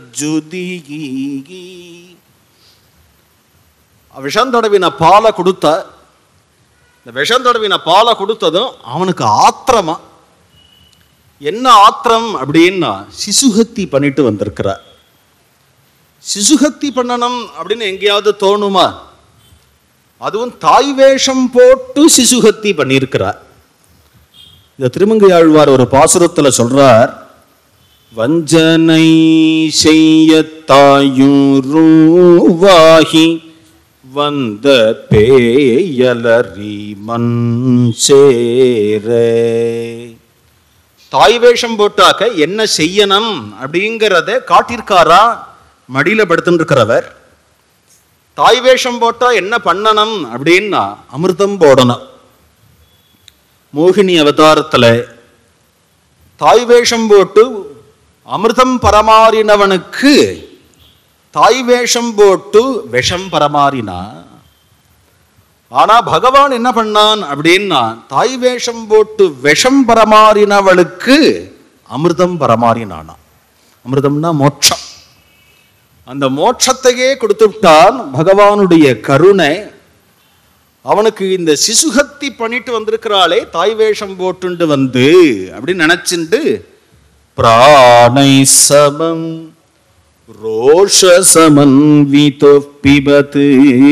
விஷம் தடவின பாலை கொடுத்த இந்த விஷம் தடவின பாலை கொடுத்ததும் அவனுக்கு ஆத்திரமா என்ன ஆத்திரம் அப்படின்னா சிசுகத்தி பண்ணிட்டு வந்திருக்கிறார் சிசுகத்தி பண்ணணும் அப்படின்னு எங்கேயாவது தோணுமா அதுவும் தாய் வேஷம் போட்டு சிசுகத்தி பண்ணியிருக்கிறார் இந்த திருமங்கையாழ்வார் ஒரு பாசுரத்துல சொல்றார் வஞ்சனை செய்ய தாயுருவாகி வந்த பேயலரி மண் சேரே தாய் வேஷம் போட்டாக்க என்ன செய்யணும் அப்படிங்கிறத காட்டியிருக்காரா மடியில படுத்துட்டு இருக்கிறவர் தாய் வேஷம் போட்டா என்ன பண்ணணும் அப்படின்னா அமிர்தம் போடணும் மோகினி அவதாரத்துல தாய் வேஷம் போட்டு அமிர்தம் பரமாறினவனுக்கு தாய் வேஷம் போட்டு விஷம் பரமாறினா ஆனா பகவான் என்ன பண்ணான் அப்படின்னா தாய் வேஷம் போட்டு விஷம் பரமாறினவளுக்கு அமிர்தம் பரமாறினானா அமிர்தம்னா மோட்சம் அந்த மோட்சத்தையே கொடுத்து விட்டான் பகவானுடைய கருணை அவனுக்கு இந்த சிசுகத்தி பண்ணிட்டு வந்திருக்கிறாளே தாய் வேஷம் போட்டுண்டு வந்து அப்படின்னு நினைச்சுண்டு பிராணை சமம் ரோஷ சமன்விதோ பிபத்து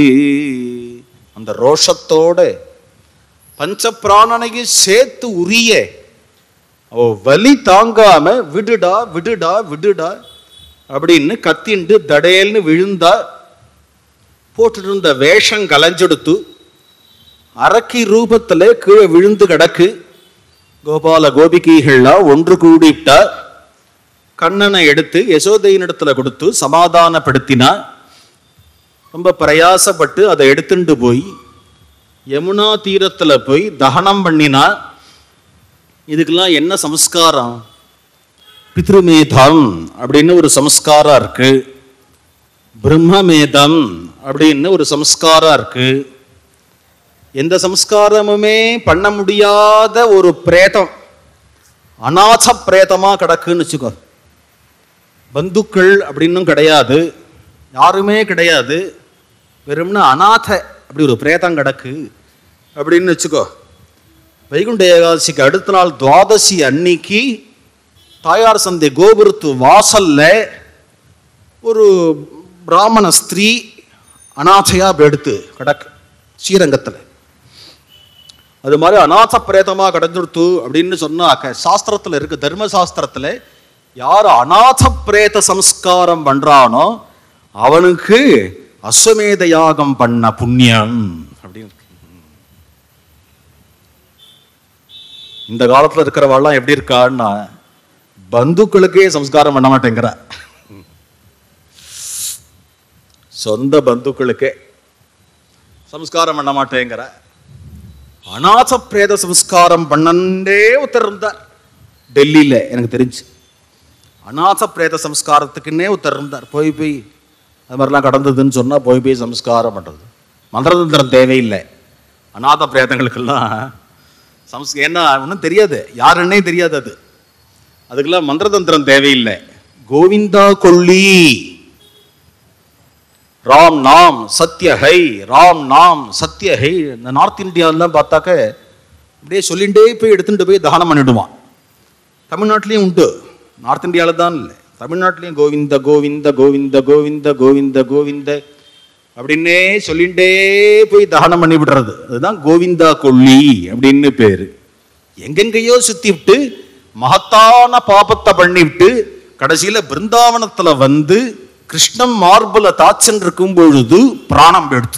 அந்த ரோஷத்தோட பஞ்ச பிராணனையும் சேர்த்து உரிய அவ வலி தாங்காம விடுடா விடுடா விடுடா அப்படின்னு கத்திண்டு தடேல்னு விழுந்தா போட்டுட்டு இருந்த வேஷம் கலைஞ்செடுத்து அரக்கி ரூபத்துல கீழே விழுந்து கிடக்கு கோபால கோபிகைகள்லாம் ஒன்று கூடிட்டா கண்ணனை எடுத்து யசோதையினிடத்துல கொடுத்து சமாதானப்படுத்தினா ரொம்ப பிரயாசப்பட்டு அதை எடுத்துட்டு போய் யமுனா தீரத்துல போய் தகனம் பண்ணினா இதுக்கெல்லாம் என்ன சம்ஸ்காரம் பித்ருமேதம் அப்படின்னு ஒரு சம்ஸ்காரம் இருக்கு பிரம்மமேதம் அப்படின்னு ஒரு சம்ஸ்காரம் இருக்கு எந்த சம்ஸ்காரமுமே பண்ண முடியாத ஒரு பிரேதம் அநாத பிரேதமா கிடக்குன்னு வச்சுக்கோ பந்துக்கள் அப்படின்னும் கிடையாது யாருமே கிடையாது வெறும்னு அநாத அப்படி ஒரு பிரேதம் கிடக்கு அப்படின்னு வச்சுக்கோ வைகுண்ட ஏகாதசிக்கு அடுத்த நாள் துவாதசி அன்னைக்கு தாயார் சந்தை கோபுரத்து வாசல்ல ஒரு பிராமண ஸ்திரீ அநாதையா எடுத்து கிடக்கு ஸ்ரீரங்கத்தில் அது மாதிரி அநாத பிரேதமா கடந்துடுத்து அப்படின்னு சொன்னாக்க சாஸ்திரத்துல இருக்கு தர்ம சாஸ்திரத்துல யார் அநாத பிரேத சம்ஸ்காரம் பண்றானோ அவனுக்கு அஸ்வமேத யாகம் பண்ண புண்ணியம் அப்படின்னு இருக்கு. இந்த காலத்துல இருக்கிறவாள்லாம் எப்படி இருக்கான்னா பந்துக்களுக்கே சம்ஸ்காரம் பண்ண மாட்டேங்கிற சொந்த பந்துக்களுக்கே சம்ஸ்காரம் பண்ண மாட்டேங்கிற அநாத பிரேத சம்ஸ்காரம் பண்ணண்டே ஒருத்தர் இருந்தார் டெல்லியில எனக்கு தெரிஞ்சு அநாத பிரேத சம்ஸ்காரத்துக்குன்னே ஒருத்தர் இருந்தார் போய் போய் அது மாதிரிலாம் கடந்ததுன்னு சொன்னா போய் போய் சம்ஸ்காரம் பண்றது மந்திரதந்திரம் தேவையில்லை அநாத பிரேதங்களுக்கெல்லாம் சம்ஸ் ஏன்னா ஒன்றும் தெரியாது யாருன்னே தெரியாது அது அதுக்கெல்லாம் மந்திரதந்திரம் தேவையில்லை கோவிந்தா கொல்லி ராம் நாம் சத்ய ஹை ராம் நாம் சத்ய ஹை இந்த நார்த் இந்தியாவெல்லாம் பார்த்தாக்க அப்படியே சொல்லிகிட்டே போய் எடுத்துட்டு போய் தானம் பண்ணிடுவான் தமிழ்நாட்டிலையும் உண்டு நார்த் இந்தியாவில் தான் இல்லை தமிழ்நாட்டிலையும் கோவிந்த கோவிந்த கோவிந்த கோவிந்த கோவிந்த கோவிந்த அப்படின்னே சொல்லிகிட்டே போய் தானம் பண்ணி விடுறது அதுதான் கோவிந்தா கொல்லி அப்படின்னு பேரு எங்கெங்கேயோ சுத்தி விட்டு மகத்தான பாபத்தை பண்ணிவிட்டு கடைசியில பிருந்தாவனத்துல வந்து கிருஷ்ணன் மார்புல தாச்சன் இருக்கும் பொழுது பிராணம் எடுத்து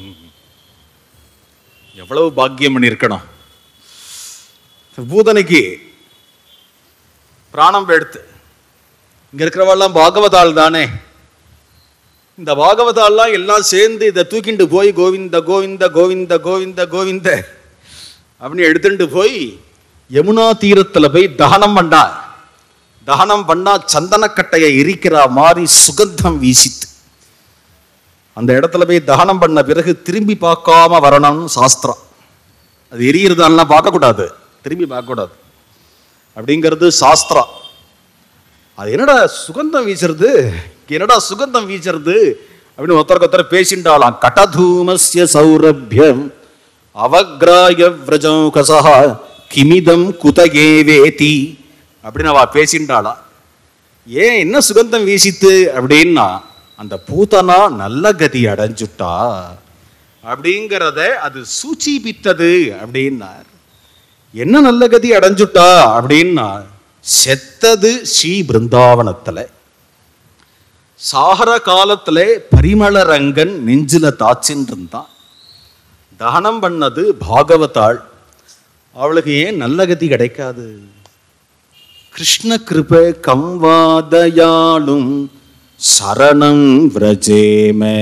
எவ்வளவு பாக்கியம் பண்ணியிருக்கணும் பூதனைக்கு பிராணம் எடுத்து இங்க இருக்கிறவெல்லாம் பாகவதாள் தானே இந்த பாகவதாள்லாம் எல்லாம் சேர்ந்து இதை தூக்கிண்டு போய் கோவிந்த கோவிந்த கோவிந்த கோவிந்த கோவிந்த அப்படின்னு எடுத்துட்டு போய் யமுனா தீரத்துல போய் தகனம் பண்ணா தகனம் பண்ணா சந்தனக்கட்டையை எரிக்கிற மாதிரி சுகந்தம் வீசித்து அந்த இடத்துல போய் தகனம் பண்ண பிறகு திரும்பி பார்க்காம வரணும்னு சாஸ்திரம் அது எரியறதெல்லாம் பார்க்கக்கூடாது திரும்பி பார்க்கக்கூடாது அப்படிங்கிறது சாஸ்திரம் அது என்னடா சுகந்தம் வீசுறது என்னடா சுகந்தம் வீசுறது அப்படின்னு ஒருத்தருக்கு ஒருத்தர் பேசிண்டாளாம் கடதூமஸ்ய சௌரபியம் அவக்ராய விரஜௌகசா கிமிதம் குதகே வேதி அப்படின்னு அவ பேசின்றாளா ஏன் என்ன சுகந்தம் வீசித்து அப்படின்னா அந்த பூதனா நல்ல கதி அடைஞ்சுட்டா அப்படிங்கிறத அது சூச்சிபித்தது அப்படின்னார் என்ன நல்ல கதி அடைஞ்சுட்டா அப்படின்னா செத்தது ஸ்ரீ பிருந்தாவனத்துல சாகர காலத்துல பரிமள ரங்கன் நெஞ்சில தாச்சின்னு இருந்தான் தகனம் பண்ணது பாகவதாள் அவளுக்கு ஏன் நல்ல கதி கிடைக்காது கிருஷ்ண கிருப கம்வாதயாளும் சரணம் விரஜேமே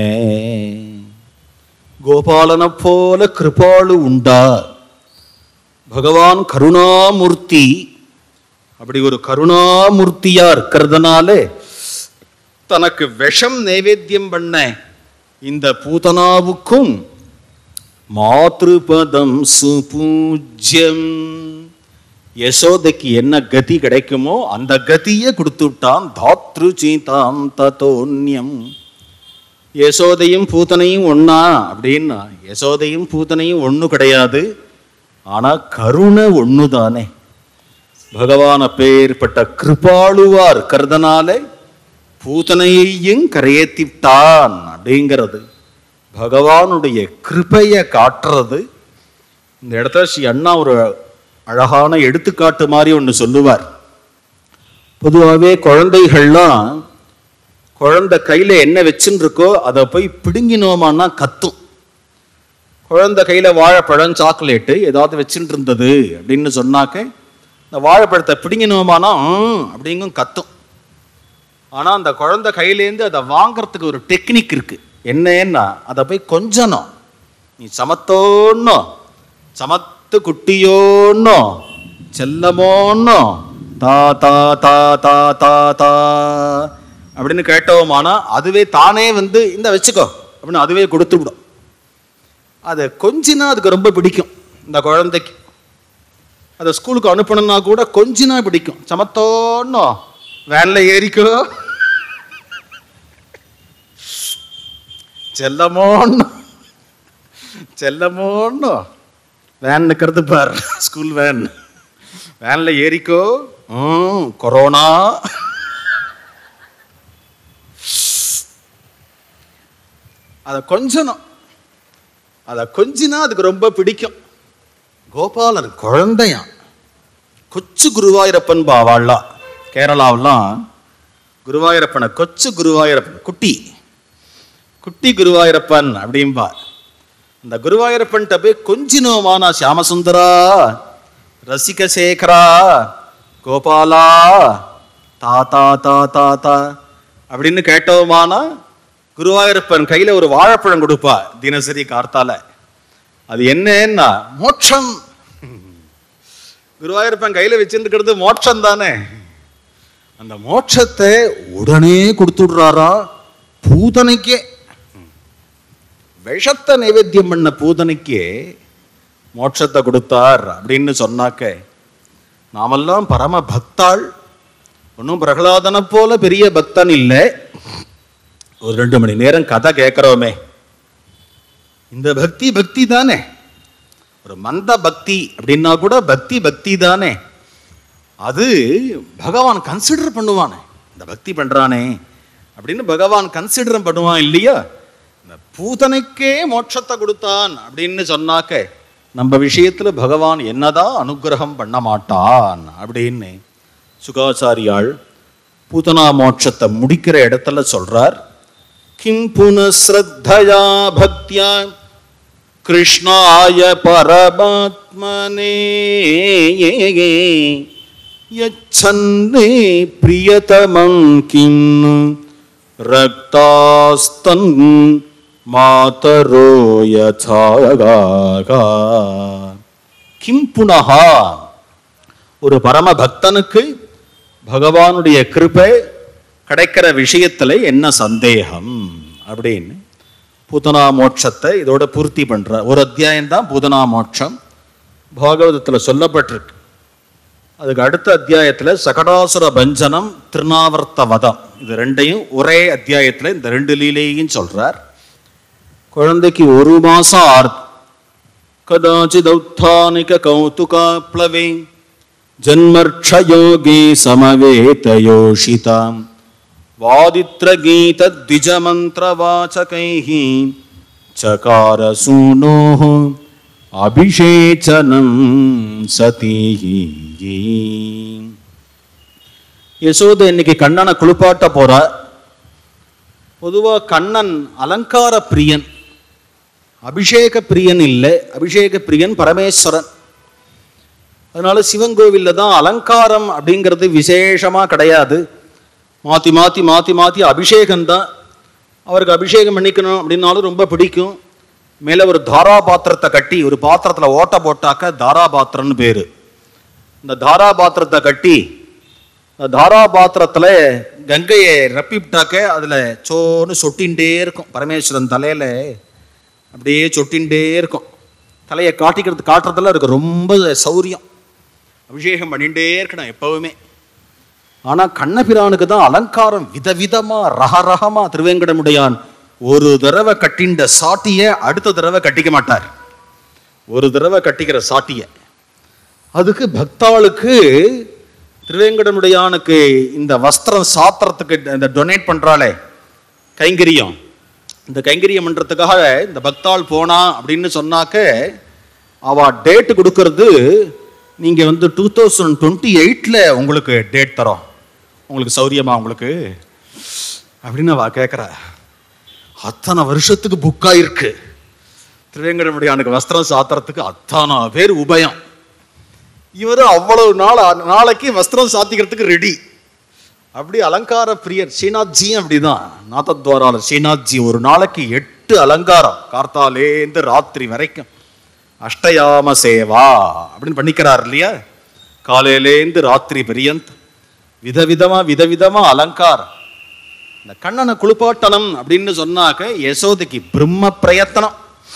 கோபாலனை போல கிருபாளு உண்டா பகவான் கருணாமூர்த்தி அப்படி ஒரு கருணாமூர்த்தியா இருக்கிறதுனால தனக்கு விஷம் நைவேத்தியம் பண்ண இந்த பூதனாவுக்கும் மாத்ருபதம் சுபூஜ்யம் யசோதைக்கு என்ன கதி கிடைக்குமோ அந்த கதியை கொடுத்து விட்டான் தாத்ரு சீதாம் ததோன்யம் யசோதையும் பூத்தனையும் ஒண்ணா அப்படின்னா யசோதையும் பூத்தனையும் ஒண்ணு கிடையாது ஆனா கருணை ஒண்ணு தானே பகவான் அப்பேற்பட்ட கிருபாளுவா இருக்கிறதுனால பூதனையையும் கரையேத்திட்டான் அப்படிங்கிறது பகவானுடைய கிருபையை காட்டுறது இந்த இடத்துல ஸ்ரீ அண்ணா ஒரு அழகான எடுத்துக்காட்டு மாதிரி ஒன்று சொல்லுவார் பொதுவாகவே குழந்தைகள்லாம் குழந்தை கையில் என்ன வச்சுன்னு இருக்கோ அதை போய் பிடுங்கினோமான்னா கத்தும் குழந்தை கையில் வாழைப்பழம் சாக்லேட்டு ஏதாவது வச்சுட்டு இருந்தது அப்படின்னு சொன்னாக்க இந்த வாழைப்பழத்தை பிடுங்கினோமானா "ம்" அப்படிங்கும் கத்தும் ஆனால் அந்த குழந்தை கையிலேருந்து அதை வாங்குறதுக்கு ஒரு டெக்னிக் இருக்கு என்னன்னா அதை போய் கொஞ்சணும் நீ சமத்தோன்னோ சமத்து குட்டியோன்னோ செல்லமோன்னோ தா தா தா தா தா தா அப்படின்னு கேட்டோமானா அதுவே தானே வந்து இந்த வச்சுக்கோ அப்படின்னு அதுவே கொடுத்து விடும் அதை கொஞ்சினா அதுக்கு ரொம்ப பிடிக்கும் இந்த குழந்தைக்கு அதை ஸ்கூலுக்கு அனுப்பணும்னா கூட கொஞ்சினா பிடிக்கும் சமத்தோன்னோ வேன்ல ஏறிக்கோ செல்லமோன்னு செல்லமோன்னு வேன் நிற்கிறது பார் ஸ்கூல் வேன் வேன்ல ஏறிக்கோ ம் கொரோனா அதை கொஞ்சணும் அதை கொஞ்சினா அதுக்கு ரொம்ப பிடிக்கும் கோபாலன் குழந்தையான் கொச்சு குருவாயூரப்பன் பாவாள்லாம் கேரளாவெல்லாம் குருவாயூரப்பனை கொச்சு குருவாயூரப்பன் குட்டி குட்டி குருவாயூரப்பன் அப்படிம்பா இந்த குருவாயூரப்பன்ட்ட போய் கொஞ்சினோமானா சியாமசுந்தரா ரசிகசேகரா கோபாலா தா தா தா தா தா அப்படின்னு கேட்டோமானா குருவாயூரப்பன் கையில ஒரு வாழைப்பழம் கொடுப்பா தினசரி கார்த்தால அது என்னன்னா மோட்சம் குருவாயூரப்பன் கையில வச்சிருக்கிறது மோட்சம் தானே அந்த மோட்சத்தை உடனே கொடுத்துடுறாரா பூதனைக்கே விஷத்தை நைவேத்தியம் பண்ண பூதனைக்கே மோட்சத்தை கொடுத்தார் அப்படின்னு சொன்னாக்க நாமெல்லாம் பரம பக்தாள் ஒன்றும் பிரகலாதனை போல பெரிய பக்தன் இல்லை ஒரு ரெண்டு மணி நேரம் கதை கேட்குறோமே இந்த பக்தி பக்தி தானே ஒரு மந்த பக்தி அப்படின்னா கூட பக்தி பக்தி தானே அது பகவான் கன்சிடர் பண்ணுவானே இந்த பக்தி பண்றானே அப்படின்னு பகவான் கன்சிடர் பண்ணுவான் இல்லையா இந்த பூதனைக்கே மோட்சத்தை கொடுத்தான் அப்படின்னு சொன்னாக்க நம்ம விஷயத்துல பகவான் என்னதான் அனுகிரகம் பண்ண மாட்டான் அப்படின்னு சுகாச்சாரியாள் பூதனா மோட்சத்தை முடிக்கிற இடத்துல சொல்றார் கிம் புனஸ்ரத்தயா பக்தியா கிருஷ்ணாய பரமாத்மனே யச்சன்னே பிரியதமம் கிம் ரக்தாஸ்தன் மாதரோ யதாகா கிம் புனஹா ஒரு பரம பக்தனுக்கு பகவானுடைய கிருபை கிடைக்கிற விஷயத்துல என்ன சந்தேகம் அப்படின்னு பூதனா மோட்சத்தை இதோட பூர்த்தி பண்ற ஒரு அத்தியாயம் தான் பூதனா மோட்சம் பாகவதத்துல சொல்லப்பட்டிருக்கு அதுக்கு அடுத்த அத்தியாயத்துல சகடாசுர பஞ்சனம் திருநாவர்த்த வதம் இது ரெண்டையும் ஒரே அத்தியாயத்துல இந்த ரெண்டு லீலையும் சொல்றார் குழந்தைக்கு ஒரு மாசம் ஆறு கதாச்சித் ஔத்தானிக கௌதுகா பிளவே ஜன்மர்ஷயோகி சமவேதயோஷிதாம் वादित्रगीतद्विजमन्त्रवाचकैः चकारसूनोः अभिषेचनं सतीः யசோதை இன்னைக்கு கண்ணனை குளிப்பாட்ட போறா பொதுவா கண்ணன் அலங்கார பிரியன் அபிஷேக பிரியன் இல்லை அபிஷேக பிரியன் பரமேஸ்வரன் அதனால சிவன் கோவில்ல தான் அலங்காரம் அப்படிங்கிறது விசேஷமா கிடையாது மாற்றி மாற்றி மாற்றி மாற்றி அபிஷேகம்தான் அவருக்கு அபிஷேகம் பண்ணிக்கணும் அப்படின்னாலும் ரொம்ப பிடிக்கும் மேலே ஒரு தாரா பாத்திரத்தை கட்டி ஒரு பாத்திரத்தில் ஓட்ட போட்டாக்க தாரா பாத்திரம்னு பேர் இந்த தாரா பாத்திரத்தை கட்டி இந்த தாரா பாத்திரத்தில் கங்கையை ரப்பிவிட்டாக்க அதில் சோன்னு சொட்டின்ண்டே இருக்கும் பரமேஸ்வரன் தலையில் அப்படியே சொட்டின்ண்டே இருக்கும் தலையை காட்டிக்கிறது காட்டுறதுல இருக்கு ரொம்ப சௌரியம் அபிஷேகம் பண்ணிகிட்டே இருக்கணும் எப்பவுமே ஆனா கண்ணபிரானுக்கு தான் அலங்காரம் விதவிதமா ரகரகமா திருவேங்கடமுடையான் ஒரு தடவை கட்டின்ற சாட்டிய அடுத்த தடவை கட்டிக்க மாட்டார் ஒரு தடவை கட்டிக்கிற சாட்டிய அதுக்கு பக்தாளுக்கு திருவேங்கடமுடையானுக்கு இந்த வஸ்திரம் சாத்திரத்துக்கு இந்த டொனேட் பண்றாளே கைங்கரியம் இந்த கைங்கரியம் பண்றதுக்காக இந்த பக்தாள் போனா அப்படின்னு சொன்னாக்க அவ டேட் கொடுக்கறது நீங்க வந்து டூ தௌசண்ட் டுவெண்ட்டி எயிட்ல உங்களுக்கு டேட் தரோம் உங்களுக்கு சௌரியமா உங்களுக்கு அப்படின்னு அவ கேட்குறா அத்தனை வருஷத்துக்கு புக் ஆயிருக்கு திருவேங்கடமுடியானுக்கு வஸ்திரம் சாத்துறதுக்கு அத்தனை பேர் உபயம் இவர் அவ்வளவு நாள் நாளைக்கு வஸ்திரம் சாத்திக்கிறதுக்கு ரெடி அப்படி அலங்கார பிரியர் ஸ்ரீநாத்ஜியும் அப்படிதான் நாதத்வாராளர் ஸ்ரீநாத்ஜி ஒரு நாளைக்கு எட்டு அலங்காரம் கார்த்தாலேந்து ராத்திரி வரைக்கும் அஷ்டயாம சேவா அப்படின்னு பண்ணிக்கிறார் இல்லையா காலையிலேந்து ராத்திரி பரியந்த் விதவிதமா விதவிதமா அலங்காரம் இந்த கண்ணனை குளிப்பாட்டணும் அப்படின்னு சொன்னாக்க யசோதைக்கு பிரம்ம பிரயத்தனம்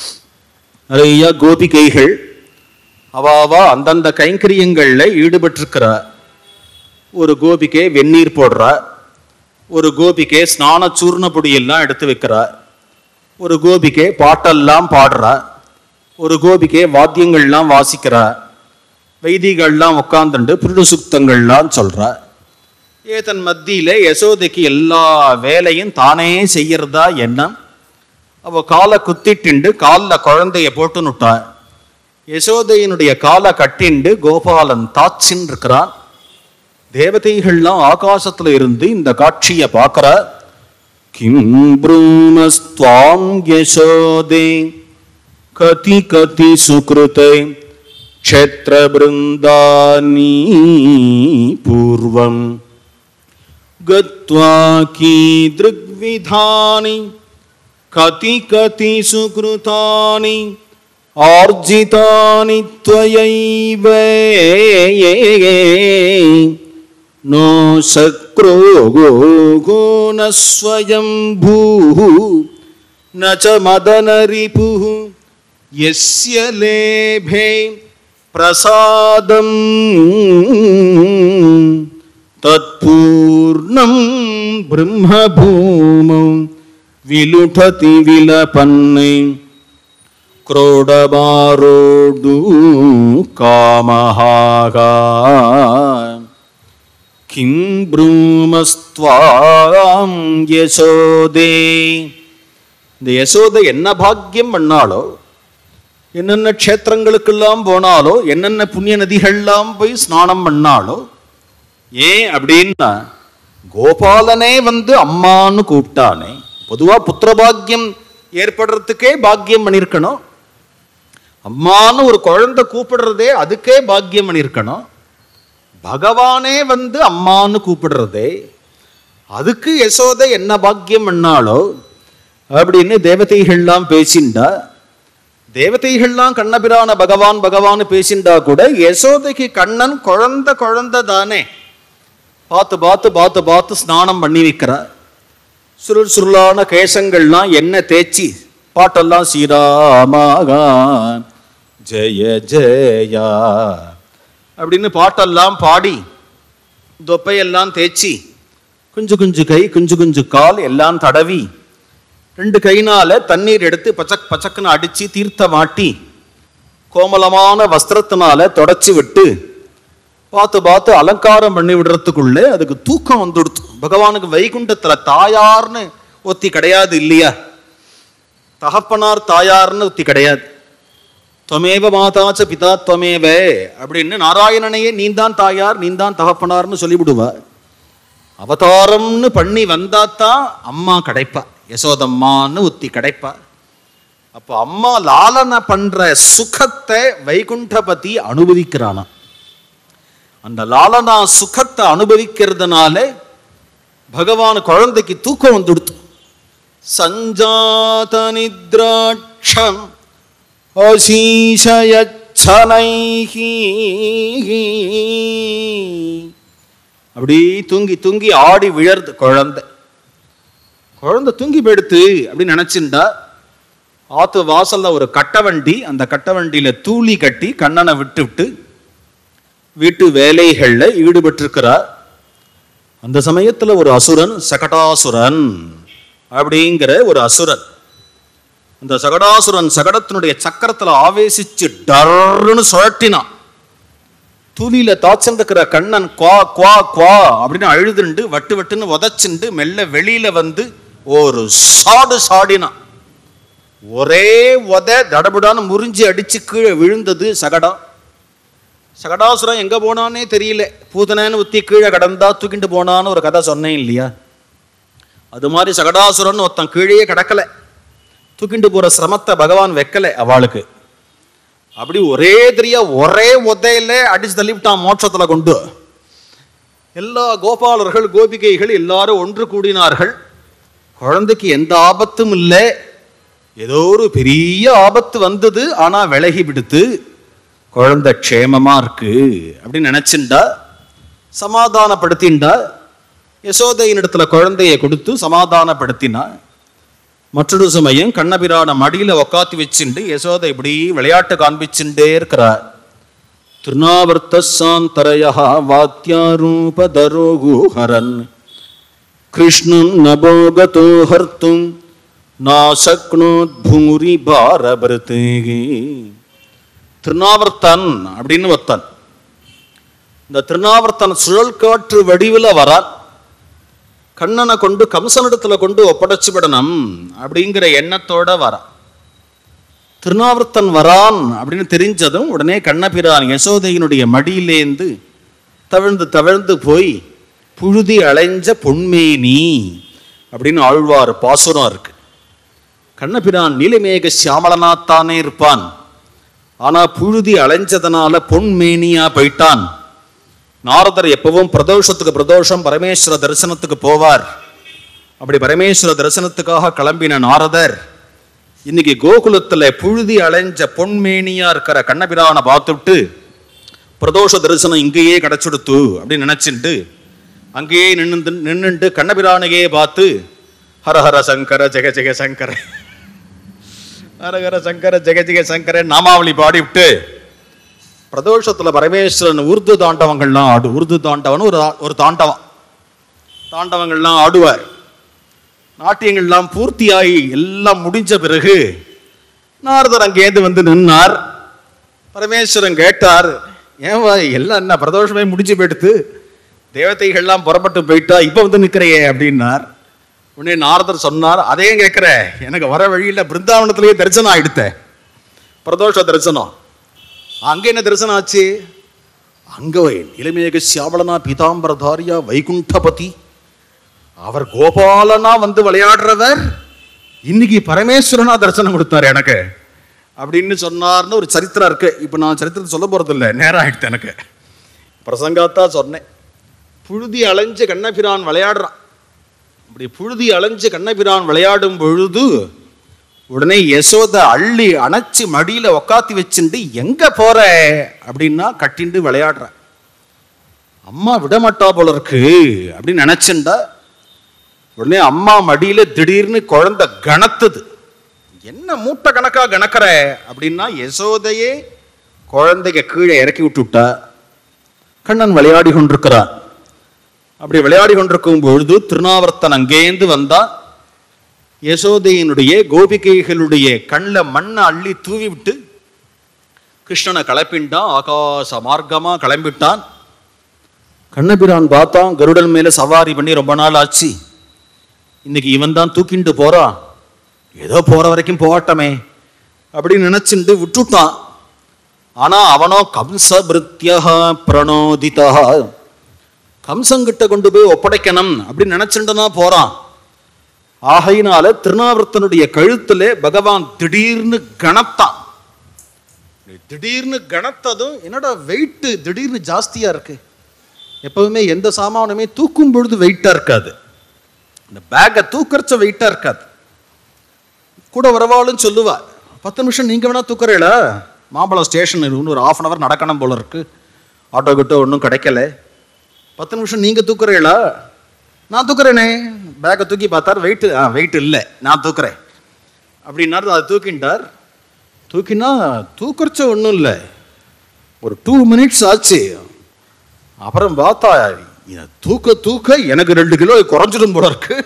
நிறைய கோபிகைகள் அவாவா அந்தந்த கைங்கரியங்கள்ல ஈடுபட்டிருக்கிறா ஒரு கோபிக்கை வெந்நீர் போடுறா ஒரு கோபிக்கை ஸ்நான சூர்ண பொடியெல்லாம் எடுத்து வைக்கிறா ஒரு கோபிக்கை பாட்டெல்லாம் பாடுறா ஒரு கோபிக்கை வாத்தியங்கள்லாம் வாசிக்கிறா வைதிகள்லாம் உட்காந்துண்டு புருட சுத்தங்கள்லாம் சொல்றா ஏதன் மத்தியில யசோதைக்கு எல்லா வேலையும் தானே செய்யறதா எண்ணம் அவ காலை குத்திட்டுண்டு காலில் குழந்தைய போட்டுனுட்டா யசோதையினுடைய காலை கட்டிண்டு கோபாலன் தாச்சின்னு இருக்கிறான் தேவதைகள்லாம் ஆகாசத்துல இருந்து இந்த காட்சியை பார்க்கற கிம் ப்ரூமஸ்துவாம் யசோதே கதி கதி சுக்ருதை க்ஷேத்திரபிருந்தானி பூர்வம் गत्वा कीदृग्विधानि कति कति सुकृतानि आर्जितानि त्वयैव नो शक्रो न स्वयं भूः न च मदनरिपुः यस्य लेभे प्रसादम् तत्पूर्णं ब्रह्मभूमौ विलुठति विलपन्ने क्रोडमारोडु कामः किं ब्रूमस्त्वां யசோதே இந்த யசோதை என்ன பாக்கியம் பண்ணாலோ என்னென்ன க்ஷேத்திரங்களுக்கெல்லாம் போனாலோ என்னென்ன புண்ணிய நதிகள்லாம் போய் ஸ்நானம் பண்ணாலோ ஏன் அப்படின்னா கோபாலனே வந்து அம்மான்னு கூப்பிட்டானே பொதுவா புத்திர பாக்கியம் ஏற்படுறதுக்கே பாக்கியம் பண்ணியிருக்கணும் அம்மான்னு ஒரு குழந்தை கூப்பிடுறதே அதுக்கே பாக்கியம் பண்ணியிருக்கணும் பகவானே வந்து அம்மான்னு கூப்பிடுறதே அதுக்கு யசோதை என்ன பாக்கியம் பண்ணாலோ அப்படின்னு தேவதைகள்லாம் பேசிண்டா தேவதைகள்லாம் கண்ணபிரான பகவான் பகவான் பேசிண்டா கூட யசோதைக்கு கண்ணன் குழந்தை குழந்தை தானே பார்த்து பார்த்து பார்த்து பார்த்து ஸ்நானம் பண்ணி வைக்கிறா சுருள் சுருளான கேசங்கள்லாம் எண்ணெய் தேய்ச்சி பாட்டெல்லாம் ஸ்ரீராமாக ஜெய ஜெயா அப்படின்னு பாட்டெல்லாம் பாடி தொப்பையெல்லாம் தேய்ச்சி குஞ்சு குஞ்சு கை குஞ்சு குஞ்சு கால் எல்லாம் தடவி ரெண்டு கைனால தண்ணீர் எடுத்து பச்சக் பச்சக்குன்னு அடிச்சு தீர்த்தமாட்டி கோமலமான வஸ்திரத்தினால தொடச்சி விட்டு பார்த்து பார்த்து அலங்காரம் பண்ணி விடுறதுக்குள்ளே அதுக்கு தூக்கம் வந்துடுத்து பகவானுக்கு வைகுண்டத்துல தாயார்னு ஒத்தி கிடையாது இல்லையா தகப்பனார் தாயார்னு ஒத்தி கிடையாது துவமேவ மாதாச்ச பிதா துவமேவ அப்படின்னு நாராயணனையே நீந்தான் தாயார் நீந்தான் தகப்பனார்னு சொல்லிவிடுவா அவதாரம்னு பண்ணி வந்தாத்தான் அம்மா கிடைப்பா யசோதம்மான்னு ஒத்தி கிடைப்பா அப்போ அம்மா லாலனை பண்ற சுகத்தை வைகுண்டபதி அனுபவிக்கிறானா அந்த லாலனா சுகத்தை அனுபவிக்கிறதுனால பகவான் குழந்தைக்கு தூக்கம் வந்துடுத்து சஞ்சாத நித்ராட்சம் அசீஷயச்சனைஹி அப்படி தூங்கி தூங்கி ஆடி விழருது குழந்தை குழந்தை தூங்கி போயிடுத்து அப்படின்னு நினைச்சுண்டா ஆத்து வாசல்ல ஒரு கட்டவண்டி அந்த கட்டவண்டியில தூளி கட்டி கண்ணனை விட்டு விட்டு வீட்டு வேலைகள்ல ஈடுபட்டிருக்கிறார் அந்த சமயத்துல ஒரு அசுரன் சகடாசுரன் அப்படிங்கிற ஒரு அசுரன் அந்த சகடாசுரன் சகடத்தினுடைய சக்கரத்துல ஆவேசிச்சு டர்ன்னு சுழட்டினான் தூளியில தாச்சந்திருக்கிற கண்ணன் குவா குவா குவா அப்படின்னு அழுதுண்டு வட்டு வட்டுன்னு உதச்சுண்டு மெல்ல வெளியில வந்து ஒரு சாடு சாடினான் ஒரே உத தடபுடான்னு முறிஞ்சு அடிச்சு கீழே விழுந்தது சகடம் சகடாசுரன் எங்க போனானே தெரியல பூதனேன்னு உத்தி கீழே கடந்தா தூக்கிட்டு போனான்னு ஒரு கதை சொன்னேன் இல்லையா அது மாதிரி சகடாசுரன் ஒருத்தன் கீழே கிடக்கல தூக்கிட்டு போற சிரமத்தை பகவான் வைக்கல அவளுக்கு அப்படி ஒரே தெரியா ஒரே உதையில அடிச்சு தள்ளிவிட்டான் மோட்சத்துல கொண்டு எல்லா கோபாலர்கள் கோபிகைகள் எல்லாரும் ஒன்று கூடினார்கள் குழந்தைக்கு எந்த ஆபத்தும் இல்லை ஏதோ ஒரு பெரிய ஆபத்து வந்தது ஆனா விலகி விடுத்து குழந்தை க்ஷேமமா இருக்கு அப்படின்னு நினைச்சுண்டா சமாதானப்படுத்திண்டா யசோதையின் இடத்துல குழந்தைய கொடுத்து சமாதானப்படுத்தினா மற்றொரு சமயம் கண்ணபிரான மடியில உக்காத்தி வச்சுண்டு யசோதை இப்படி விளையாட்டு காண்பிச்சுட்டே இருக்கிறார் திருநாவர்த்த சாந்தரயா வாத்தியாரூபதரோகுஹரன் கிருஷ்ணன் நபோகதோ ஹர்த்தும் நாசக்னோத் பூரி பாரபரதேகி திருநாவர்த்தன் அப்படின்னு ஒருத்தன் இந்த திருநாவர்த்தன் சுழல் காற்று வடிவில் வரான் கண்ணனை கொண்டு கம்சனிடத்துல கொண்டு ஒப்படைச்சு விடணும் அப்படிங்கிற எண்ணத்தோட வரான் திருநாவர்த்தன் வரான் அப்படின்னு தெரிஞ்சதும் உடனே கண்ணபிரான் யசோதையினுடைய மடியிலேந்து தவிழ்ந்து தவிழ்ந்து போய் புழுதி அலைஞ்ச பொன்மேனி அப்படின்னு ஆழ்வார் பாசுரம் இருக்கு கண்ணபிரான் நீலமேக சியாமலனாத்தானே இருப்பான் ஆனா புழுதி அலைஞ்சதுனால பொன்மேனியா போயிட்டான் நாரதர் எப்பவும் பிரதோஷத்துக்கு பிரதோஷம் பரமேஸ்வர தரிசனத்துக்கு போவார் அப்படி பரமேஸ்வர தரிசனத்துக்காக கிளம்பின நாரதர் இன்னைக்கு கோகுலத்துல புழுதி அலைஞ்ச பொன்மேனியா இருக்கிற கண்ணபிரானை பார்த்துட்டு பிரதோஷ தரிசனம் இங்கேயே கிடைச்சுடுத்து அப்படின்னு நினைச்சுட்டு அங்கேயே நின்று நின்னுட்டு கண்ணபிரானையே பார்த்து ஹரஹர சங்கர ஜெக ஜெக சங்கர ஹரஹர சங்கர ஜெக ஜெக சங்கர நாமாவளி பாடிவிட்டு பிரதோஷத்துல பரமேஸ்வரன் உருது தாண்டவங்கள்லாம் ஆடு உருது தாண்டவன் ஒரு ஒரு தாண்டவம் தாண்டவங்கள்லாம் ஆடுவார் நாட்டியங்கள்லாம் பூர்த்தியாகி எல்லாம் முடிஞ்ச பிறகு நாரதர் அங்கேருந்து வந்து நின்னார் பரமேஸ்வரன் கேட்டார் ஏன் எல்லாம் என்ன பிரதோஷமே முடிஞ்சு போயிடுத்து தேவதைகள்லாம் புறப்பட்டு போயிட்டா இப்போ வந்து நிற்கிறையே அப்படின்னார் உடனே நாரதர் சொன்னார் அதையும் கேட்குற எனக்கு வர வழியில் பிருந்தாவனத்திலேயே தரிசனம் ஆயிடுத்தேன் பிரதோஷ தரிசனம் அங்கே என்ன தரிசனம் ஆச்சு அங்க இளமேக சியாவளனா பீதாம்பரதாரியா வைகுண்டபதி அவர் கோபாலனா வந்து விளையாடுறவர் இன்னைக்கு பரமேஸ்வரனா தரிசனம் கொடுத்தாரு எனக்கு அப்படின்னு சொன்னார்னு ஒரு சரித்திரம் இருக்கு இப்போ நான் சரித்திரத்தை சொல்ல போறது இல்லை நேரம் ஆயிடுத்து எனக்கு பிரசங்காத்தா சொன்னேன் புழுதி அலைஞ்சு கண்ணபிரான் விளையாடுறான் அப்படி புழுதி அலைஞ்சு கண்ணபிரான் விளையாடும் பொழுது உடனே யசோத அள்ளி அணைச்சு மடியில உக்காத்தி வச்சுண்டு எங்க போற அப்படின்னா கட்டிண்டு விளையாடுற அம்மா விடமாட்டா போல இருக்கு அப்படின்னு நினைச்சுண்டா உடனே அம்மா மடியில திடீர்னு குழந்தை கணத்துது என்ன மூட்டை கணக்கா கணக்கிற அப்படின்னா யசோதையே குழந்தைய கீழே இறக்கி விட்டுட்டா கண்ணன் விளையாடி கொண்டிருக்கிறான் அப்படி விளையாடி கொண்டிருக்கும் பொழுது திருநாவர்த்தன் அங்கேந்து வந்தா யசோதையினுடைய கோபிகைகளுடைய கண்ணில் மண்ணை அள்ளி தூவி விட்டு கிருஷ்ணனை கிளப்பின்டான் ஆகாச மார்க்கமா கிளம்பிட்டான் கண்ணபிரான் பார்த்தான் கருடன் மேல சவாரி பண்ணி ரொம்ப நாள் ஆச்சு இன்னைக்கு இவன் தான் தூக்கிண்டு போறான் ஏதோ போற வரைக்கும் போகட்டமே அப்படின்னு நினைச்சுண்டு விட்டுட்டான் ஆனா அவனோ கம்ச பிருத்தியா பிரணோதிதா கம்சங்கிட்ட கொண்டு போய் ஒப்படைக்கணும் அப்படின்னு நினைச்சுட்டு தான் போறான் ஆகையினால திருநாவர்த்தனுடைய கழுத்திலே பகவான் திடீர்னு கணத்தான் திடீர்னு கணத்ததும் என்னடா வெயிட் திடீர்னு ஜாஸ்தியா இருக்கு எப்பவுமே எந்த சாமானுமே தூக்கும் பொழுது வெயிட்டா இருக்காது இந்த பேக்கை தூக்கறச்ச வெயிட்டா இருக்காது கூட வரவாளும் சொல்லுவா பத்து நிமிஷம் நீங்க வேணா தூக்குறீங்களா மாம்பழம் ஸ்டேஷன் இன்னும் ஒரு ஆஃப் அன் அவர் நடக்கணும் போல இருக்கு ஆட்டோ கிட்ட ஒன்றும் கிடைக்கல பத்து நிமிஷம் நீங்க தூக்குறீங்களா நான் தூக்குறேனே பேக்கை தூக்கி பார்த்தார் வெயிட் ஆ வெயிட் இல்லை நான் தூக்குறேன் அப்படின்னாரு அதை தூக்கிட்டார் தூக்கினா தூக்கறச்ச ஒன்றும் இல்லை ஒரு டூ மினிட்ஸ் ஆச்சு அப்புறம் பார்த்தா இதை தூக்க தூக்க எனக்கு ரெண்டு கிலோ குறைஞ்சிடும் போல இருக்கு